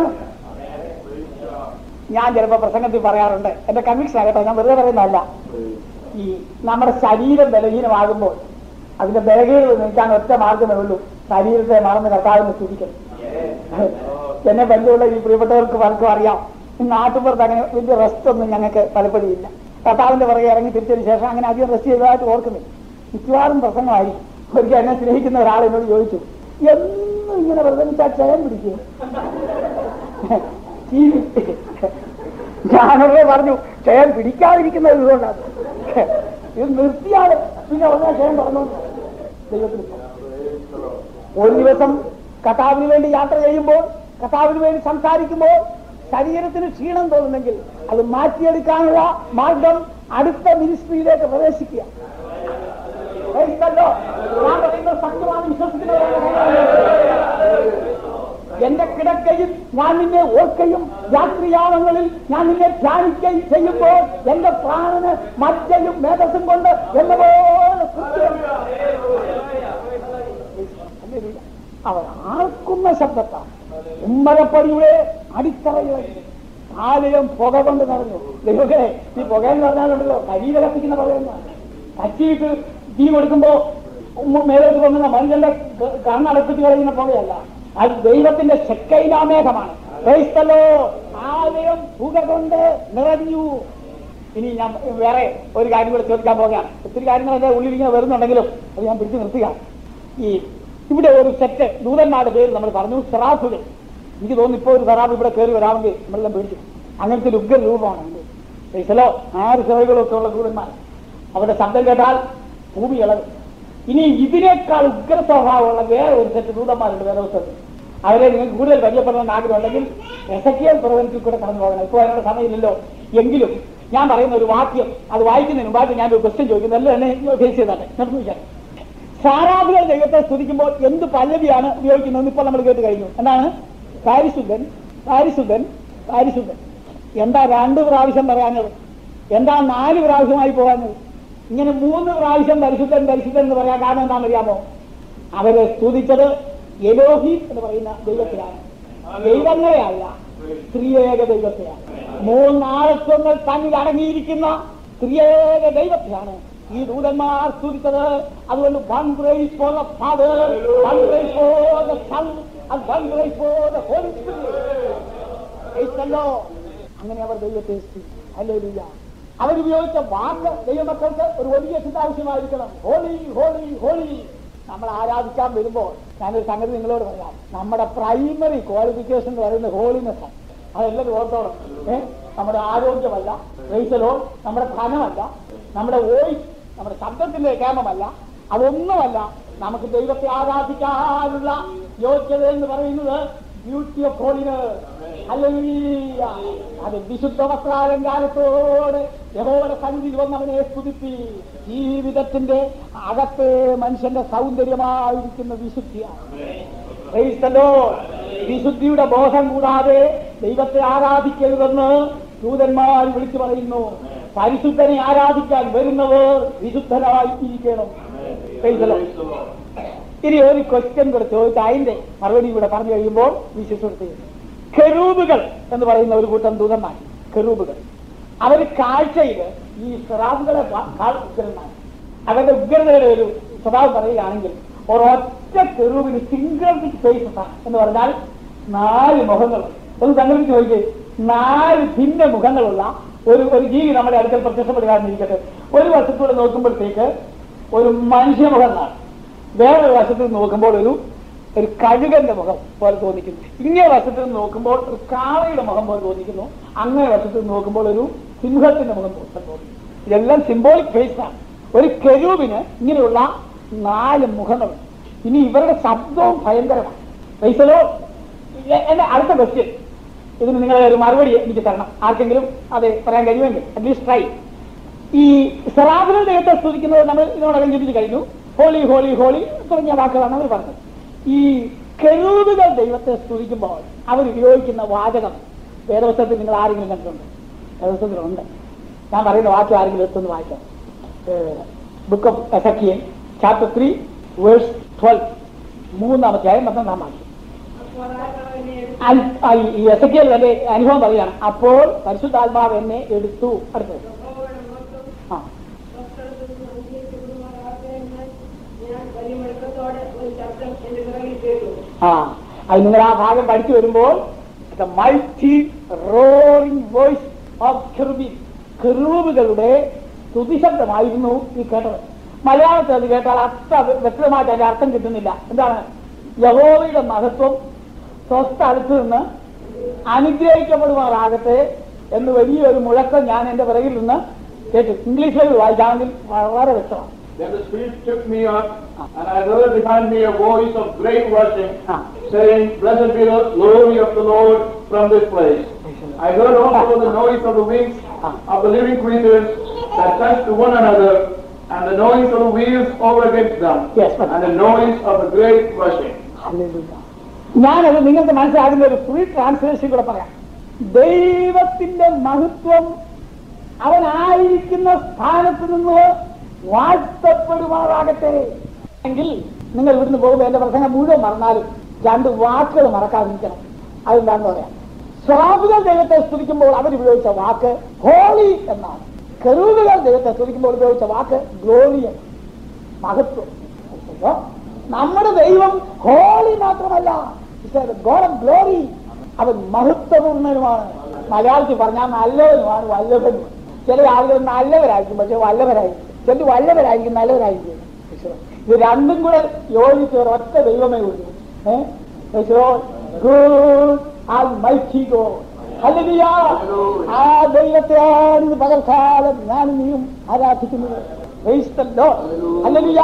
ഞാൻ ചിലപ്പോ പ്രസംഗത്തിൽ പറയാറുണ്ട് എന്റെ കൺവിക്ഷൻ ആകട്ടെ ഞാൻ വെറുതെ പറയുന്നതല്ല ഈ നമ്മുടെ ശരീരം ബലഹീനമാകുമ്പോൾ അതിന്റെ ബലഹീനത നീക്കാൻ ഒറ്റ മാർഗമേ ഉള്ളൂ ശരീരത്തെ മറന്ന് കർത്താവിനെ സ്തുതിക്കണം എന്നെ ബന്ധമുള്ള ഈ പ്രിയപ്പെട്ടവർക്ക് പലർക്കും അറിയാം ഈ നാട്ടുപുറത്ത് അങ്ങനെ വലിയ റെസ്റ്റ് ഒന്നും ഞങ്ങൾക്ക് പലപ്പോഴും ഇല്ല കർത്താവിന്റെ പുറകെ ഇറങ്ങി തിരിച്ചതിന് ശേഷം അങ്ങനെ അധികം റെസ്റ്റ് ചെയ്തതായിട്ട് ഓർക്കുന്നില്ല മിക്കവാറും പ്രസംഗമായിരിക്കും ഒരിക്കൽ എന്നെ സ്നേഹിക്കുന്ന ഒരാൾ എന്നോട് ചോദിച്ചു എന്നും ഇങ്ങനെ പ്രസംഗിച്ചാൽ ക്ഷയം പിടിക്കും ഈ ഞാനവിടെ പറഞ്ഞു ക്ഷയം പിടിക്കാതിരിക്കുന്നത് ഇതുകൊണ്ടാണ് ഇത് നിർത്തിയാണ് പിന്നെ ഉടനെ ക്ഷയം പറഞ്ഞു ദൈവത്തിന് സ്തോത്രം. ഒരു ദിവസം കഥാവിന് വേണ്ടി യാത്ര ചെയ്യുമ്പോൾ കഥാവിന് വേണ്ടി സംസാരിക്കുമ്പോൾ ശരീരത്തിന് ക്ഷീണം തോന്നുന്നെങ്കിൽ അത് മാറ്റിയെടുക്കാനുള്ള മാർഗം അടുത്ത മിനിസ്ട്രിയിലേക്ക് പ്രവേശിക്കുക Praise the Lord. ഞാൻ പറയുന്നത് സത്യമാണ് വിശ്വസിക്കുന്നവരാണ് എന്റെ കിടക്കയിൽ ഞാൻ നിന്നെ ഓർക്കയും രാത്രിയാമങ്ങളിൽ ഞാൻ നിന്നെ ധ്യാനിക്കുകയും ചെയ്യുമ്പോൾ എന്റെ പ്രാണന് മജ്ജയും മേധസ്സും കൊണ്ട് എന്നെ പോലെ ഹല്ലേലൂയ. അവർ ആർക്കുന്ന ശബ്ദത്താണ് ഉമ്മരപ്പടിയുടെ അടിത്തറയിൽ ആലയം പുക കൊണ്ട് നിറഞ്ഞു ദൈവമേ ഈ പുക എന്ന് പറഞ്ഞാലുണ്ടല്ലോ കരിയില കത്തിക്കുന്ന പുകയെന്നാണ് കച്ചിയിട്ട് തീ കൊടുക്കുമ്പോ ഉമ്മ മേലോട്ട് കൊണ്ടുന്ന മനുഷ്യന്റെ ക- കണ്ണടപ്പിച്ച് കളയുന്ന പുകയല്ല അത് ദൈവത്തിന്റെ ശക്കൈനാമേഘമാണ് ക്രൈസ്തലോ ആലയം പുക കൊണ്ട് നിറഞ്ഞു ഇനി ഞാൻ വേറെ ഒരു കാര്യം കൂടെ ചോദിക്കാൻ പോകുകയാണ് ഒത്തിരി കാര്യങ്ങൾ എന്റെ ഉള്ളിൽ ഇങ്ങനെ വരുന്നുണ്ടെങ്കിലും അത് ഞാൻ പിടിച്ചു നിർത്തുക ഈ ഇവിടെ ഒരു സെറ്റ് ദൂതന്മാരുടെ പേര് നമ്മൾ പറഞ്ഞു സെറാഫുകൾ എനിക്ക് തോന്നുന്നു ഇപ്പോൾ ഒരു സെറാഫ് ഇവിടെ കയറി വരാമെങ്കിൽ നമ്മളെല്ലാം പേടിച്ചു അങ്ങനത്തെ ഒരു ഉഗ്ര രൂപമാണ് ഉണ്ട് പൈസലോ ആറ് സെവകളും ഒക്കെ ഉള്ള ദൂതന്മാർ അവരുടെ ശബ്ദം കേട്ടാൽ ഭൂമി ഇളകും ഇനി ഇതിനേക്കാൾ ഉഗ്ര സ്വഭാവമുള്ള വേറെ ഒരു സെറ്റ് ദൂതന്മാരുണ്ട് വേറെ ദിവസത്തിൽ അവരെ നിങ്ങൾക്ക് കൂടുതൽ പരിചയപ്പെടണമെന്ന് ആഗ്രഹമുണ്ടെങ്കിൽ എസക്കിയൽ പ്രവചനത്തിൽ കൂടെ കടന്നു പോകണം ഇപ്പോൾ അതിനുള്ള സമയമില്ലല്ലോ എങ്കിലും ഞാൻ പറയുന്ന ഒരു വാക്യം അത് വായിക്കുന്നതിന് മുമ്പായിട്ട് ഞാൻ ഒരു ക്വസ്റ്റ്യൻ ചോദിക്കുന്നത് എല്ലാം എന്നെ ഫേസ് ചെയ്താട്ടെ നിർമ്മിക്കാൻ സാരാധുകൾ ദൈവത്തെ സ്തുതിക്കുമ്പോൾ എന്ത് പല്ലവിയാണ് ഉപയോഗിക്കുന്നതെന്ന് ഇപ്പോൾ നമ്മൾ കേട്ട് കഴിഞ്ഞു എന്താണ് പാരിശുദ്ധൻ പാരിശുദ്ധൻ പാരിശുദ്ധൻ എന്താ രണ്ട് പ്രാവശ്യം പറയാഞ്ഞത് എന്താ നാല് പ്രാവശ്യമായി പോകാഞ്ഞത് ഇങ്ങനെ മൂന്ന് പ്രാവശ്യം പരിശുദ്ധൻ പരിശുദ്ധൻ എന്ന് പറയാൻ കാരണം എന്താണെന്ന് അറിയാമോ അവരെ സ്തുതിച്ചത് എലോഹി എന്ന് പറയുന്ന ദൈവത്തെയാണ് ദൈവങ്ങളെയല്ല സ്ത്രീയേക ദൈവത്തെയാണ് മൂന്നാളത്വങ്ങൾ തന്നിൽ അടങ്ങിയിരിക്കുന്ന സ്ത്രീയേക ദൈവത്തെയാണ് ഈ ദൂതന്മാർ സ്തുതിച്ചത് അതുകൊണ്ട് one praise for the Father, one praise for the Son, and one praise for the Holy Spirit. Praise the Lord. അങ്ങനെ അവർ ദൈവത്തെ സ്തുതിച്ചു ഹല്ലേലൂയ അവരുപയോഗിച്ച വാക്ക് ദൈവമക്കൾക്ക് ഒരു വലിയ ചിന്താവശ്യമായിരിക്കണം ഹോളി ഹോളി ഹോളി നമ്മൾ ആരാധിക്കാൻ വരുമ്പോൾ ഞാനൊരു സംഗതി നിങ്ങളോട് പറയാം നമ്മുടെ പ്രൈമറി ക്വാളിഫിക്കേഷൻ എന്ന് പറയുന്നത് ഹോളിനെസ് ആണ് അതെല്ലാവരും ഓർത്തോളം ഏ നമ്മുടെ ആരോഗ്യമല്ല റേസലോ നമ്മുടെ ധനമല്ല നമ്മുടെ വോയിസ് നമ്മുടെ ശബ്ദത്തിന്റെ കേമമല്ല അതൊന്നുമല്ല നമുക്ക് ദൈവത്തെ ആരാധിക്കാനുള്ള യോഗ്യത എന്ന് പറയുന്നത് ബ്യൂട്ടി ഓഫ് ഹോളിനെസ് ഹല്ലേലൂയ അത് വിശുദ്ധ വസ്ത്രാലങ്കാരത്തോടെ യഹോവയുടെ സന്നിധിയിൽ വന്ന് അവനെ സ്തുതിപ്പി ജീവിതത്തിന്റെ അകത്തെ മനുഷ്യന്റെ സൗന്ദര്യമായിരിക്കുന്ന വിശുദ്ധിയാണ് Praise the Lord. വിശുദ്ധിയുടെ ബോധം കൂടാതെ ദൈവത്തെ ആരാധിക്കരുതെന്ന് ദൂതന്മാർ വിളിച്ചു പറയുന്നു പരിശുദ്ധനെ ആരാധിക്കാൻ വരുന്നവർ വിശുദ്ധരായി ഇരിക്കണം Praise the Lord. ഇനി ഒരു ക്വസ്റ്റ്യൻ കൂടെ ചോദിച്ച് അതിന്റെ മറുപടി കൂടെ പറഞ്ഞു കഴിയുമ്പോൾ വിശ്വസിച്ചു കെറൂബുകൾ എന്ന് പറയുന്ന ഒരു കൂട്ടം ദൂതന്മാർ കെറൂബുകൾ അവർ കാഴ്ചയിൽ ഈ സിറാബുകളെ ഉഗ്രന്മാർ അവരുടെ ഉഗ്രതയുടെ ഒരു സ്വഭാവം പറയുകയാണെങ്കിൽ ഒരൊറ്റ കെറൂബിന് സിംഗിൾ ഫേസസ് ആണ് എന്ന് പറഞ്ഞാൽ നാല് മുഖങ്ങൾ ഒന്ന് സങ്കല്പിച്ച് നോക്കിയേ നാല് ഭിന്ന മുഖങ്ങളുള്ള ഒരു ഒരു ജീവി നമ്മുടെ അടുക്കൽ പ്രത്യക്ഷപ്പെടുകയാണെന്നിരിക്കട്ടെ ഒരു വശത്തൂടെ നോക്കുമ്പോഴത്തേക്ക് ഒരു മനുഷ്യമുഖം കാണും വേറൊരു വശത്ത് നിന്ന് നോക്കുമ്പോൾ ഒരു ഒരു കഴുകന്റെ മുഖം പോലെ തോന്നിക്കുന്നു ഇങ്ങേ വശത്ത് നിന്ന് നോക്കുമ്പോൾ ഒരു കാളയുടെ മുഖം പോലെ തോന്നിക്കുന്നു അങ്ങേ വശത്ത് നിന്ന് നോക്കുമ്പോൾ ഒരു സിംഹത്തിന്റെ മുഖം പോലെ തോന്നിക്കുന്നു ഇതെല്ലാം സിംബോളിക് ഫേസ് ആണ് ഒരു കെരൂപിന് ഇങ്ങനെയുള്ള നാല് മുഖങ്ങളുണ്ട് ഇനി ഇവരുടെ ശബ്ദവും ഭയങ്കരമാണ് പൈസലോ എന്റെ അടുത്ത ക്വസ്റ്റ്യൻ ഇതിന് നിങ്ങൾ ഒരു മറുപടി എനിക്ക് തരണം ആർക്കെങ്കിലും അത് പറയാൻ കഴിയുമെങ്കിൽ അറ്റ്ലീസ്റ്റ് ട്രൈ ഈ സെറാബിനെ ദൈവത്തെ സ്തുതിക്കുന്നത് നമ്മൾ ഇതിനോടകം ചിന്തിച്ച് കഴിഞ്ഞു ഹോളി ഹോളി ഹോളി തുടങ്ങിയ വാക്കുകളാണ് അവർ പറഞ്ഞത് ഈ കെരൂബുകൾ ദൈവത്തെ സ്തുതിക്കുമ്പോൾ അവർ ഉപയോഗിക്കുന്ന വാചകം വേദവസ്തത്തിൽ നിങ്ങൾ ആരെങ്കിലും കണ്ടിട്ടുണ്ട് വേദവസ്തത്തിലുണ്ട് ഞാൻ പറയുന്ന വാക്യം ആരെങ്കിലും എത്തുന്ന വായിക്കാം book of Ezekiel chapter three verse twelve മൂന്നാമത്തെ ആയ പന്ത്രണ്ടാം വാക്യം അൽ- ആ ഈ എസക്കിയൽ തന്റെ അനുഭവം പറയുകയാണ് അപ്പോൾ പരിശുദ്ധാത്മാവ് എന്നെ എടുത്തു അടുത്തത് ആ ആ അത് നിങ്ങൾ ആ ഭാഗം പഠിച്ചു വരുമ്പോൾ the multi roaring voice of cherubim കെറൂബുകളുടെ സ്തുതിശബ്ദമായിരുന്നു ഈ കേട്ടത് മലയാളത്തിൽ അത് കേട്ടാൽ അത്ര വ്യക്തമായിട്ട് അതിന്റെ അർത്ഥം കിട്ടുന്നില്ല എന്താണ് യഹോവയുടെ മഹത്വം സ്വസ്ഥലത്ത് നിന്ന് അനുഗ്രഹിക്കപ്പെടുമാറാകട്ടെ എന്ന് വലിയൊരു മുഴക്കം ഞാൻ എന്റെ പിറകിൽ നിന്ന് കേട്ടു ഇംഗ്ലീഷിൽ വായിക്കാമെങ്കിൽ വളരെ വ്യക്തമാണ് Then the Spirit took me up, and I heard behind me a voice of great rushing, Ah. saying, Blessed be the glory of the Lord from this place. I heard also the noise of the wings of the living creatures that touched one another, and the noise of the wheels over against them, Yes, but- and the noise of a great rushing. Hallelujah. ഞാനത് നിങ്ങൾക്ക് മനസ്സിലാകുന്ന ഒരു full translation കൂടെ പറയാം ദൈവത്തിന്റെ മഹത്വം അവനായിരിക്കുന്ന സ്ഥാനത്ത് നിന്ന് വാഴ്ത്തപ്പെടുമാറാകട്ടെ എങ്കിൽ നിങ്ങൾ ഇവിടുന്ന് പോകുമ്പോൾ എന്റെ പ്രസംഗം മുഴുവൻ മറന്നാലും രണ്ട് വാക്കുകൾ മറക്കാതിരിക്കണം അതെന്താണെന്ന് പറയാം സ്വാബുകൾ ദൈവത്തെ സ്തുതിക്കുമ്പോൾ അവർ ഉപയോഗിച്ച വാക്ക് ഹോളി എന്നാണ് കെറൂബുകൾ ദൈവത്തെ സ്തുതിക്കുമ്പോൾ ഉപയോഗിച്ച വാക്ക് ഗ്ലോറി എന്നാണ് മഹത്വം അപ്പൊ നമ്മുടെ ദൈവം ഹോളി മാത്രമല്ല ഗോഡ് ഓഫ് ഗ്ലോറി അവൻ മഹത്വപൂർണ്ണനുമാണ് മലയാളത്തിൽ പറഞ്ഞാൽ നല്ലവനുമാണ് വല്ലഭനും ചില ആളുകൾ നല്ലവരായിരിക്കും പക്ഷെ വല്ലഭരായിരിക്കും ചില വല്ലഭരായിരിക്കും നല്ലവരായിരിക്കും ഇത് രണ്ടും കൂടെ യോജിച്ച് ഒരൊറ്റ ദൈവമേ ഉള്ളൂ good almighty God hallelujah. ആ ദൈവത്തെയാണ് ഇന്ന് പകൽക്കാലം ഞാൻ നീയും ആരാധിക്കുന്നത് Praise the Lord. ഹല്ലേലൂയ.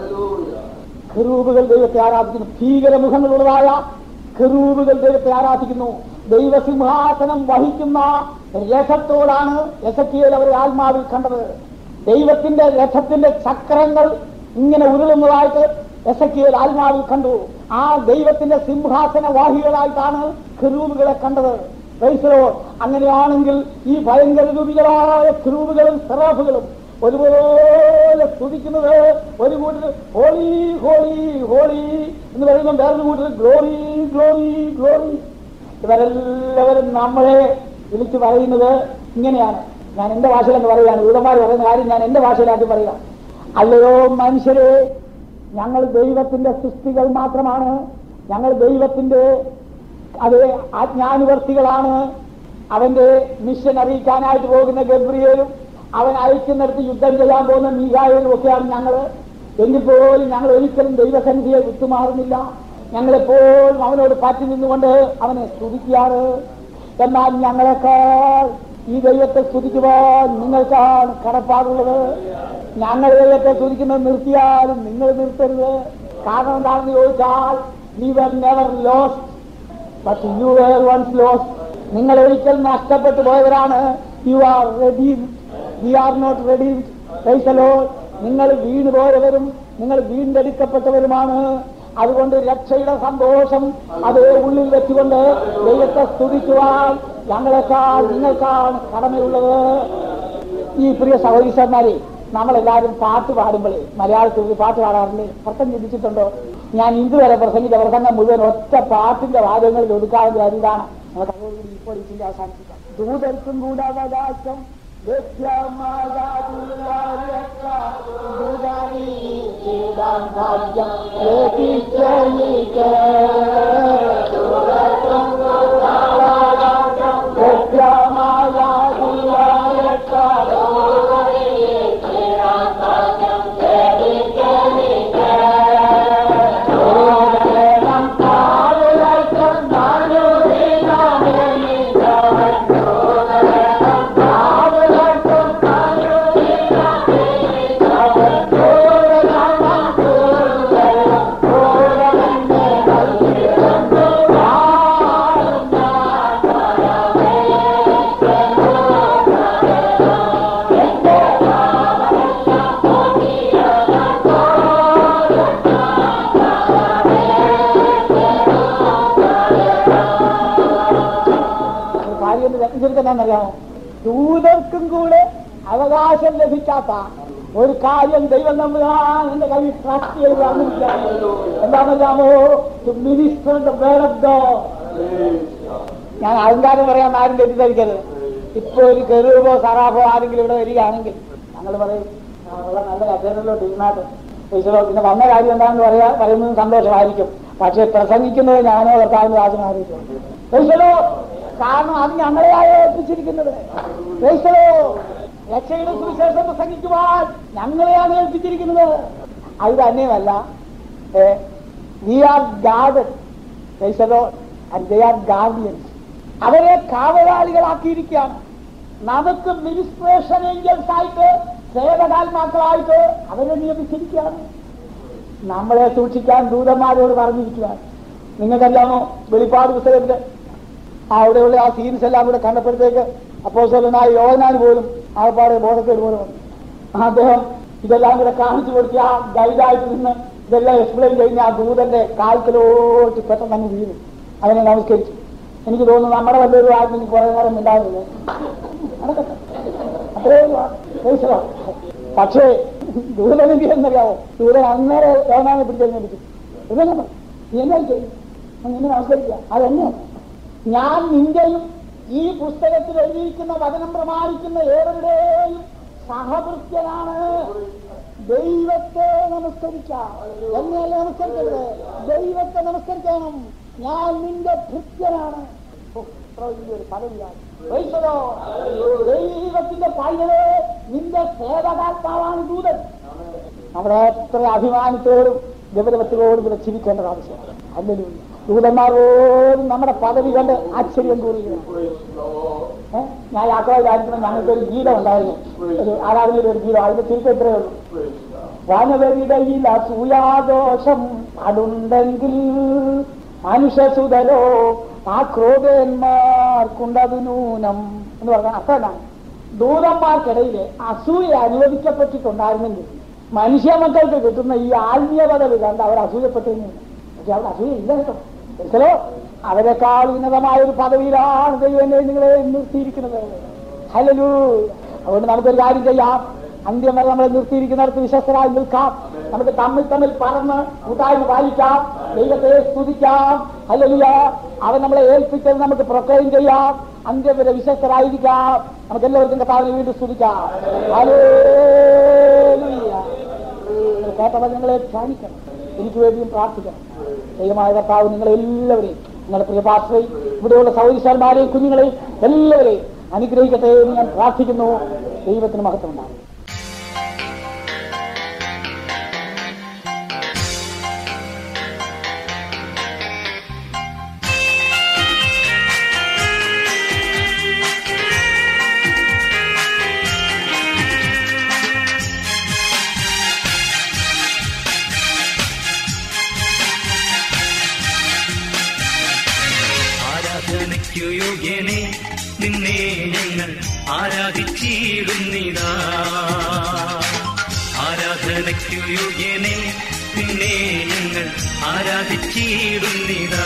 കെറൂബുകൾ ദൈവത്തെ ആരാധിക്കുന്നു ഭീകരമുഖങ്ങളുള്ളതായ കെറൂബുകൾ ദൈവത്തെ ആരാധിക്കുന്നു ദൈവസിംഹാസനം വഹിക്കുന്ന രഥത്തോടാണ് എസക്കിയേൽ അവരെ ആത്മാവിൽ കണ്ടത് ദൈവത്തിന്റെ രഥത്തിന്റെ ചക്രങ്ങൾ ഇങ്ങനെ ഉരുളുന്നതായിട്ട് എസക്കിയേൽ ആത്മാവിൽ കണ്ടു ആ ദൈവത്തിന്റെ സിംഹാസനവാഹികളായിട്ടാണ് കെറൂബുകളെ കണ്ടത് Praise the Lord. അങ്ങനെയാണെങ്കിൽ ഈ ഭയങ്കര രൂപികളായ ക്രൂബുകളും സെറാഫുകളും ഒരുപോലെ സ്തുതിക്കുന്നത് ഒരു കൂട്ടർ ഹോളി ഹോളി ഹോളി എന്ന് പറയുമ്പോൾ വേറൊരു കൂട്ടർ ഗ്ലോറി ഗ്ലോറി ഗ്ലോറി ഇവരെല്ലാവരും നമ്മളെ വിളിച്ചു പറയുന്നത് ഇങ്ങനെയാണ് ഞാൻ എന്റെ ഭാഷയിലെന്ന് പറയുകയാണ് യൂതന്മാർ പറയുന്ന കാര്യം ഞാൻ എന്റെ ഭാഷയിലാക്കി പറയാം അല്ലയോ മനുഷ്യരെ ഞങ്ങൾ ദൈവത്തിന്റെ സൃഷ്ടികൾ മാത്രമാണ് ഞങ്ങൾ ദൈവത്തിന്റെ അത് ആജ്ഞാനുവർത്തികളാണ് അവന്റെ മിഷൻ അറിയിക്കാനായിട്ട് പോകുന്ന ഗബ്രിയേലും അവൻ അയക്കുന്നിടത്ത് യുദ്ധം ചെയ്യാൻ പോകുന്ന മീകായലും ഒക്കെയാണ് ഞങ്ങൾ എങ്കിൽ പോലും ഞങ്ങൾ ഒരിക്കലും ദൈവസന്നിധിയെ വിട്ടുമാറുന്നില്ല ഞങ്ങളെപ്പോഴും അവനോട് പറ്റി നിന്നുകൊണ്ട് അവനെ സ്തുതിക്കാറ് എന്നാൽ ഞങ്ങളെക്കാൾ ഈ ദൈവത്തെ സ്തുതിക്കുവാൻ നിങ്ങൾക്കാണ് കടപ്പാടുള്ളത് ഞങ്ങൾ ദൈവത്തെ സ്തുതിക്കുന്നത് നിർത്തിയാലും നിങ്ങൾ നിർത്തരുത് കാരണം എന്താണെന്ന് ചോദിച്ചാൽ we were never lost but you were once lost നിങ്ങൾ ഒരിക്കൽ നഷ്ടപ്പെട്ടു പോയവരാണ് you are ready we are not ready കൈസലോ നിങ്ങൾ വീണ് പോയവരും നിങ്ങൾ വീണ്ടെടുക്കപ്പെട്ടവരുമാണ് അതുകൊണ്ട് രക്ഷയുടെ സന്തോഷം അതേ ഉള്ളിൽ വെച്ചുകൊണ്ട് ദൈവത്തെ സ്തുതിക്കുവാൻ ഞങ്ങളെക്കാൾ നിങ്ങൾക്കാണ് കടമയുള്ളത് ഈ പ്രിയ സഹോദരിമാരെ നമ്മളെല്ലാവരും പാട്ട് പാടുമ്പോഴേ മലയാളത്തിൽ ഒരു പാട്ട് പാടാറില്ലേ അർത്ഥം ചിന്തിച്ചിട്ടുണ്ടോ ഞാൻ ഇതുവരെ പ്രസംഗിച്ച പ്രസംഗം മുഴുവൻ ഒറ്റ പാട്ടിന്റെ വാദങ്ങളിൽ ഒതുക്കാവുന്ന കാര്യം ഇതാണ് നമുക്ക് അതോടുകൂടി ഇപ്പോൾ ഇതിന്റെ അവസാനിപ്പിക്കാം ദൂതർക്കും കൂടെ അവകാശം ഒരു കാര്യം തെറ്റിച്ചെടുക്കുന്നറിയാമോ ദൂതർക്കും കൂടെ അവകാശം ലഭിക്കാത്ത ഒരു കാര്യം ദൈവം നമ്പുകാൻ എന്റെ കയ്യിൽ ട്രസ്റ്റ് ചെയ്ത് തന്നിരിക്കുകയാണ് എന്താണെന്നറിയാമോ to minister the word of God ഞാൻ അഹങ്കാരം പറയാൻ ആരും തെറ്റിദ്ധരിക്കരുത് ഇപ്പൊ ഒരു കെറുവോ സറാഫോ ആരെങ്കിലും ഇവിടെ വരികയാണെങ്കിൽ ഞങ്ങൾ പറയും "ആ, ഉള്ള നല്ല കച്ചേരിലോട്ട് ഇരുന്നാട്ട് ഈശ്വരോ പിന്നെ വന്ന കാര്യം എന്താണെന്ന് പറയാ പറയുന്നത് സന്തോഷമായിരിക്കും പക്ഷെ പ്രസംഗിക്കുന്നത് ഞാനോ കർത്താവിന്റെ ദാസനായിരിക്കും ഈശ്വരോ കാരണം അത് ഞങ്ങളെയാണ് ഏൽപ്പിച്ചിരിക്കുന്നത് ഈശ്വരോ രക്ഷയുടെ സുവിശേഷം പ്രസംഗിക്കുവാൻ ഞങ്ങളെയാണ് ഏൽപ്പിച്ചിരിക്കുന്നത് അത് തന്നെയുമല്ല വി ആർ ഗാർഡൻ ഈശ്വരോ ആൻഡ് ദേ ആർ ഗാർഡിയൻസ് അവരെ കാവലാളികളാക്കിയിരിക്കുകയാണ് നമുക്ക് മിനിസ്ട്രേഷൻ ഏഞ്ചൽസ് ആയിട്ട് സേവകാത്മാക്കളായിട്ട് അവരെ നിയമിച്ചിരിക്കുകയാണ് നമ്മളെ സൂക്ഷിക്കാൻ ദൂതന്മാരോട് പറഞ്ഞിരിക്കുകയാണ് നിങ്ങൾക്കറിയാമോ വെളിപ്പാട് പുസ്തകത്തിന്റെ അവിടെയുള്ള ആ സീൻസ് എല്ലാം കൂടെ കണ്ടപ്പോഴത്തേക്ക് അപ്പോസലനായ യോഹനാൻ പോലും ആൾപ്പാടെ ബോധക്കേട് പോലും വന്നു അദ്ദേഹം ഇതെല്ലാം കൂടെ കാണിച്ചു കൊടുത്ത് ആ ഗൈഡായിട്ട് നിന്ന് ഇതെല്ലാം എക്സ്പ്ലെയിൻ കഴിഞ്ഞ ആ ദൂതന്റെ കാൽക്കലോട്ട് പെട്ടെന്ന് അങ്ങ് വീണു അവനെ നമസ്കരിച്ചു എനിക്ക് തോന്നുന്നു നമ്മുടെ വല്ലൊരു ആത്മീയ കുറെ നേരം ഉണ്ടാകുന്നത് നടക്കട്ടെ അത്രയും മനസ്സിലാവും പക്ഷേ ദൂതൻ എന്ത് എന്നറിയാവോ ദൂതൻ അന്നേരം യോനാനെ പിടിച്ചെഴുന്നേൽപ്പിച്ചു ഇതെന്നെ പറഞ്ഞു, നീ എന്നാ ചെയ്യും നിന്നെ നമസ്കരിക്കുക അതെന്നെയാണ് ഞാൻ നിന്റെയും ഈ പുസ്തകത്തിൽ എഴുതിയിരിക്കുന്ന വചനം പ്രമാണിക്കുന്ന ഏവരുടെയും സഹഭൃത്യനാണ് ദൈവത്തെ നമസ്കരിക്കാം എന്നെയല്ല നമസ്കരിക്കരുത് ദൈവത്തെ നമസ്കരിക്കണം ഞാൻ നിന്റെ ഭൃത്യനാണ് ഓ, ഇത്ര വലിയൊരു പദവിയാണ് Praise the Lord. ദൈവത്തിന്റെ പൈതലെ നിന്റെ സേവകാത്മാവാണ് ദൂതൻ നമ്മുടെ എത്ര അഭിമാനത്തോടും ഗൗരവത്തോടും കൂടെ ജീവിക്കേണ്ടത് ആവശ്യമാണ് അല്ലെങ്കിൽ ദൂതന്മാരോടും നമ്മുടെ പദവി കണ്ട് ആശ്ചര്യം കൂറുകയാണ് ഏ? ഞാൻ യാക്കോയിലായിരിക്കുമ്പോൾ ഞങ്ങൾക്ക് ഒരു ഗീതം ഉണ്ടായിരുന്നു ഒരു ആരാധനയിൽ ഒരു ഗീതം അതിന്റെ ചുരുക്കം ഇത്രയേ ഉള്ളൂ വനവരിടയിൽ അസൂയാദോഷം അതുണ്ടെങ്കിൽ മനുഷ്യസുതലോ ആ ക്രോധന്മാർക്കുണ്ടതു നൂനം എന്ന് പറഞ്ഞാൽ അർത്ഥം എന്താണ് ദൂതന്മാർക്കിടയിൽ അസൂയ അനുവദിക്കപ്പെട്ടിട്ടുണ്ടായിരുന്നെങ്കിൽ മനുഷ്യ മക്കൾക്ക് കിട്ടുന്ന ഈ ആത്മീയ പദവി കണ്ട് അവർ അസൂയപ്പെട്ടെന്ന് പക്ഷെ അവിടെ അസൂയ ഇല്ല കേട്ടോ മനസ്സിലോ അവരെക്കാൾ ഉന്നതമായ ഒരു പദവിയിലാണ് ദൈവം എന്നെ നിങ്ങളെ നിർത്തിയിരിക്കുന്നത് ഹലോ അതുകൊണ്ട് നമുക്കൊരു കാര്യം ചെയ്യാം അന്ത്യം വരെ നമ്മളെ നിർത്തിയിരിക്കുന്നിടത്ത് വിശ്വസ്തരായി നിൽക്കാം നമുക്ക് തമ്മിൽ തമ്മിൽ പറന്ന് കൂട്ടായ്മ പാലിക്കാം ദൈവത്തെ സ്തുതിക്കാം ഹല്ലേലൂയ അവൻ നമ്മളെ ഏൽപ്പിച്ചത് നമുക്ക് പ്രൊക്ലെയിം ചെയ്യാം അന്ത്യം വരെ വിശ്വസ്തരായിരിക്കാം നമുക്ക് എല്ലാവർക്കും കർത്താവിനെ വീണ്ടും സ്തുതിക്കാം ഹല്ലേലൂയ കേട്ടവർ നിങ്ങളെ ധ്യാനിക്കണം എനിക്ക് വേണ്ടിയും പ്രാർത്ഥിക്കണം ദൈവമായ കർത്താവ് നിങ്ങളെല്ലാവരെയും നിങ്ങളുടെ പ്രിയപാശ്രയും ഇവിടെയുള്ള സൗരിശാന്മാരെയും കുഞ്ഞുങ്ങളെയും എല്ലാവരെയും അനുഗ്രഹിക്കട്ടെ എന്ന് ഞാൻ പ്രാർത്ഥിക്കുന്നു ദൈവത്തിന് മഹത്വം ഉണ്ടാകും ആരാധനയ്ക്കു യോഗ്യനെ നിന്നെ ഞങ്ങൾ ആരാധിച്ചിടുന്നിതാ ആരാധനയ്ക്കു യോഗ്യനെ നിന്നെ ഞങ്ങൾ ആരാധിച്ചിടുന്നിതാ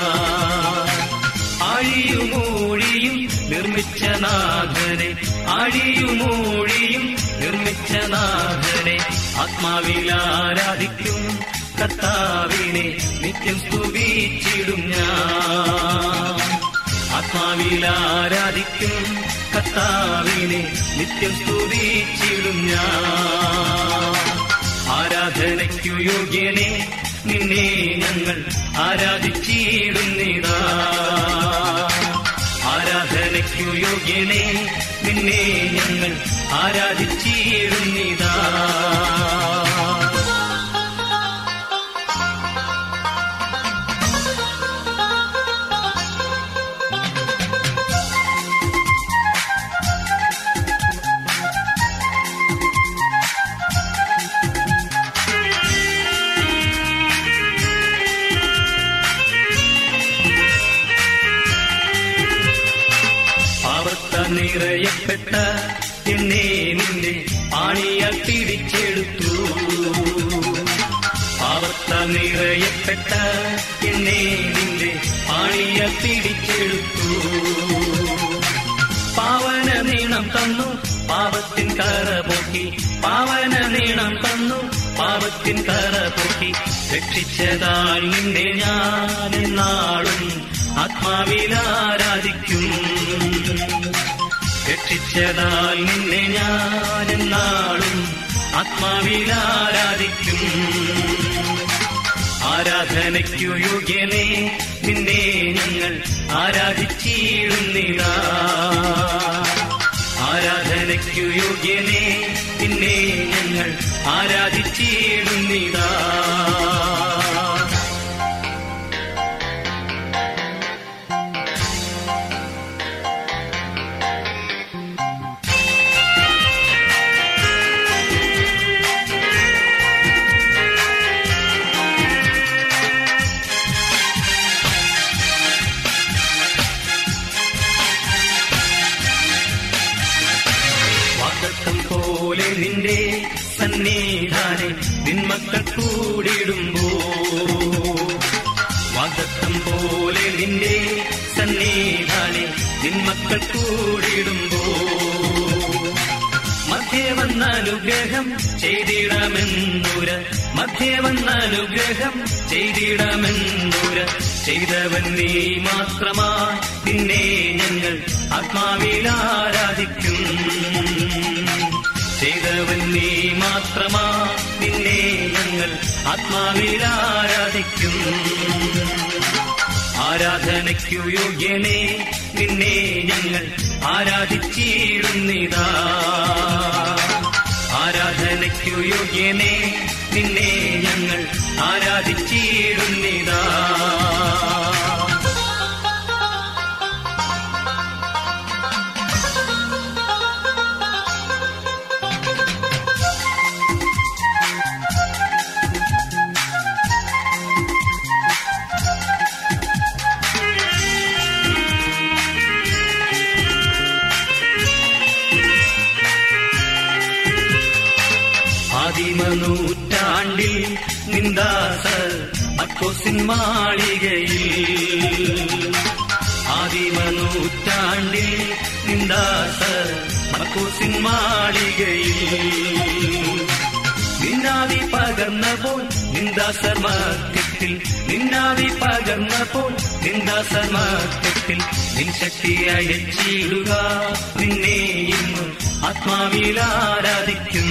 ആഴിയുമൂഴിയും നിർമ്മിച്ച നാഥനെ ആഴിയുമൂഴിയും നിർമ്മിച്ച നാഥനെ ആത്മാവിൽ ആരാധിക്കും കർത്താവിനെ നിത്യം സ്തുതിച്ചിടും ഞാൻ ആത്മാവിൽ ആരാധിക്കും കർത്താവിനെ നിത്യം സ്തുതിച്ചിടും ഞാൻ ആരാധനയ്ക്കു യോഗ്യനെ നിന്നെ ഞങ്ങൾ ആരാധിച്ചിടുന്നിതാ ആരാധനയ്ക്കു യോഗ്യനെ നിന്നെ ഞങ്ങൾ ആരാധിച്ചിടുന്നിതാ പാവത്ത നിറയപ്പെട്ട എന്നെ നിന്റെ പാണിയാൽ പിടിച്ചെടുത്തു പാവത്ത നിറയപ്പെട്ട എന്നെ നിന്റെ പാണിയാൽ പിടിച്ചെടുത്തു പാവന നീണം തന്നു പാപത്തിൻ കറ പോക്കി പാവന നീണം തന്നു പാപത്തിൻ കറ പോക്കി രക്ഷിച്ചതാൽ നിന്റെ ഞാൻ നാളും ആത്മാവിൽ ആരാധിക്കും രക്ഷിച്ചതാൽ നിന്നെ ഞാൻ നാളും ആത്മാവിൽ ആരാധിക്കും ആരാധനയ്ക്കു യോഗ്യനെ നിന്നെ ഞങ്ങൾ ആരാധിച്ചിടുന്നിതാ ആരാധനയ്ക്കു യോഗ്യനെ നിന്നെ ഞങ്ങൾ ആരാധിച്ചിടുന്നിതാ വാഗ്ദത്തം പോലെ നിന്റെ സന്നിധാനെ നിന്മക്കൾ കൂടിയിടുമ്പോ വാഗ്ദത്തം പോലെ നിന്റെ സന്നിധാനെ നിന്മക്കൾ കൂടിയിടുമ്പോ മധ്യേ വന്ന അനുഗ്രഹം ചെയ്തിടാമെന്നൂര മധ്യേ വന്ന അനുഗ്രഹം ചെയ്തിടാമെന്നൂര ചെയ്തവൻ നീ മാത്രമാ നിന്നെ ഞങ്ങൾ ആത്മാവിൽ ആരാധിക്കും ചെയ്തവൻ നീ മാത്രമാ നിന്നെ ഞങ്ങൾ ആത്മാവിൽ ആരാധിക്കും ആരാധനയ്ക്കു യോഗ്യനെ നിന്നെ ഞങ്ങൾ ആരാധിച്ചിടുന്നിതാ ആരാധനയ്ക്കു യോഗ്യനെ നിന്നെ ഞങ്ങൾ ആരാധിച്ചിടുന്നിതാ ആദിമനൂറ്റാണ്ടിൽ നിന്ദാസ മക്കോസിൻ മാളികയിൽ ആദിമനൂറ്റാണ്ടിൽ നിന്ദാസ മക്കോസിൻ മാളികയിൽ നിന്നാവി പകർന്നപ്പോൾ നിന്ദാസർ മധ്യത്തിൽ നിന്നാവി പകർന്നപ്പോൾ നിന്ദാസർ മധ്യത്തിൽ നിൻ ശക്തി അയച്ചിടുക നിന്നെ ഇന്ന് ആത്മാവിൽ ആരാധിക്കും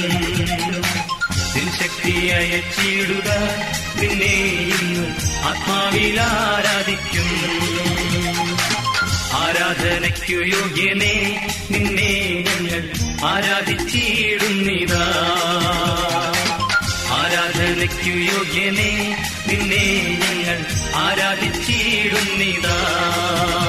നിൻ ശക്തി അയച്ചിടുക നിന്നെ ഇന്ന് ആത്മാവിൽ ആരാധിക്കും ആരാധനയ്ക്കു യോഗ്യനെ നിന്നെ ഞങ്ങൾ ആരാധിച്ചിടുന്നിതാ ആരാധനയ്ക്കു യോഗ്യനെ നിന്നെ ഞങ്ങൾ ആരാധിച്ചിടുന്നിതാ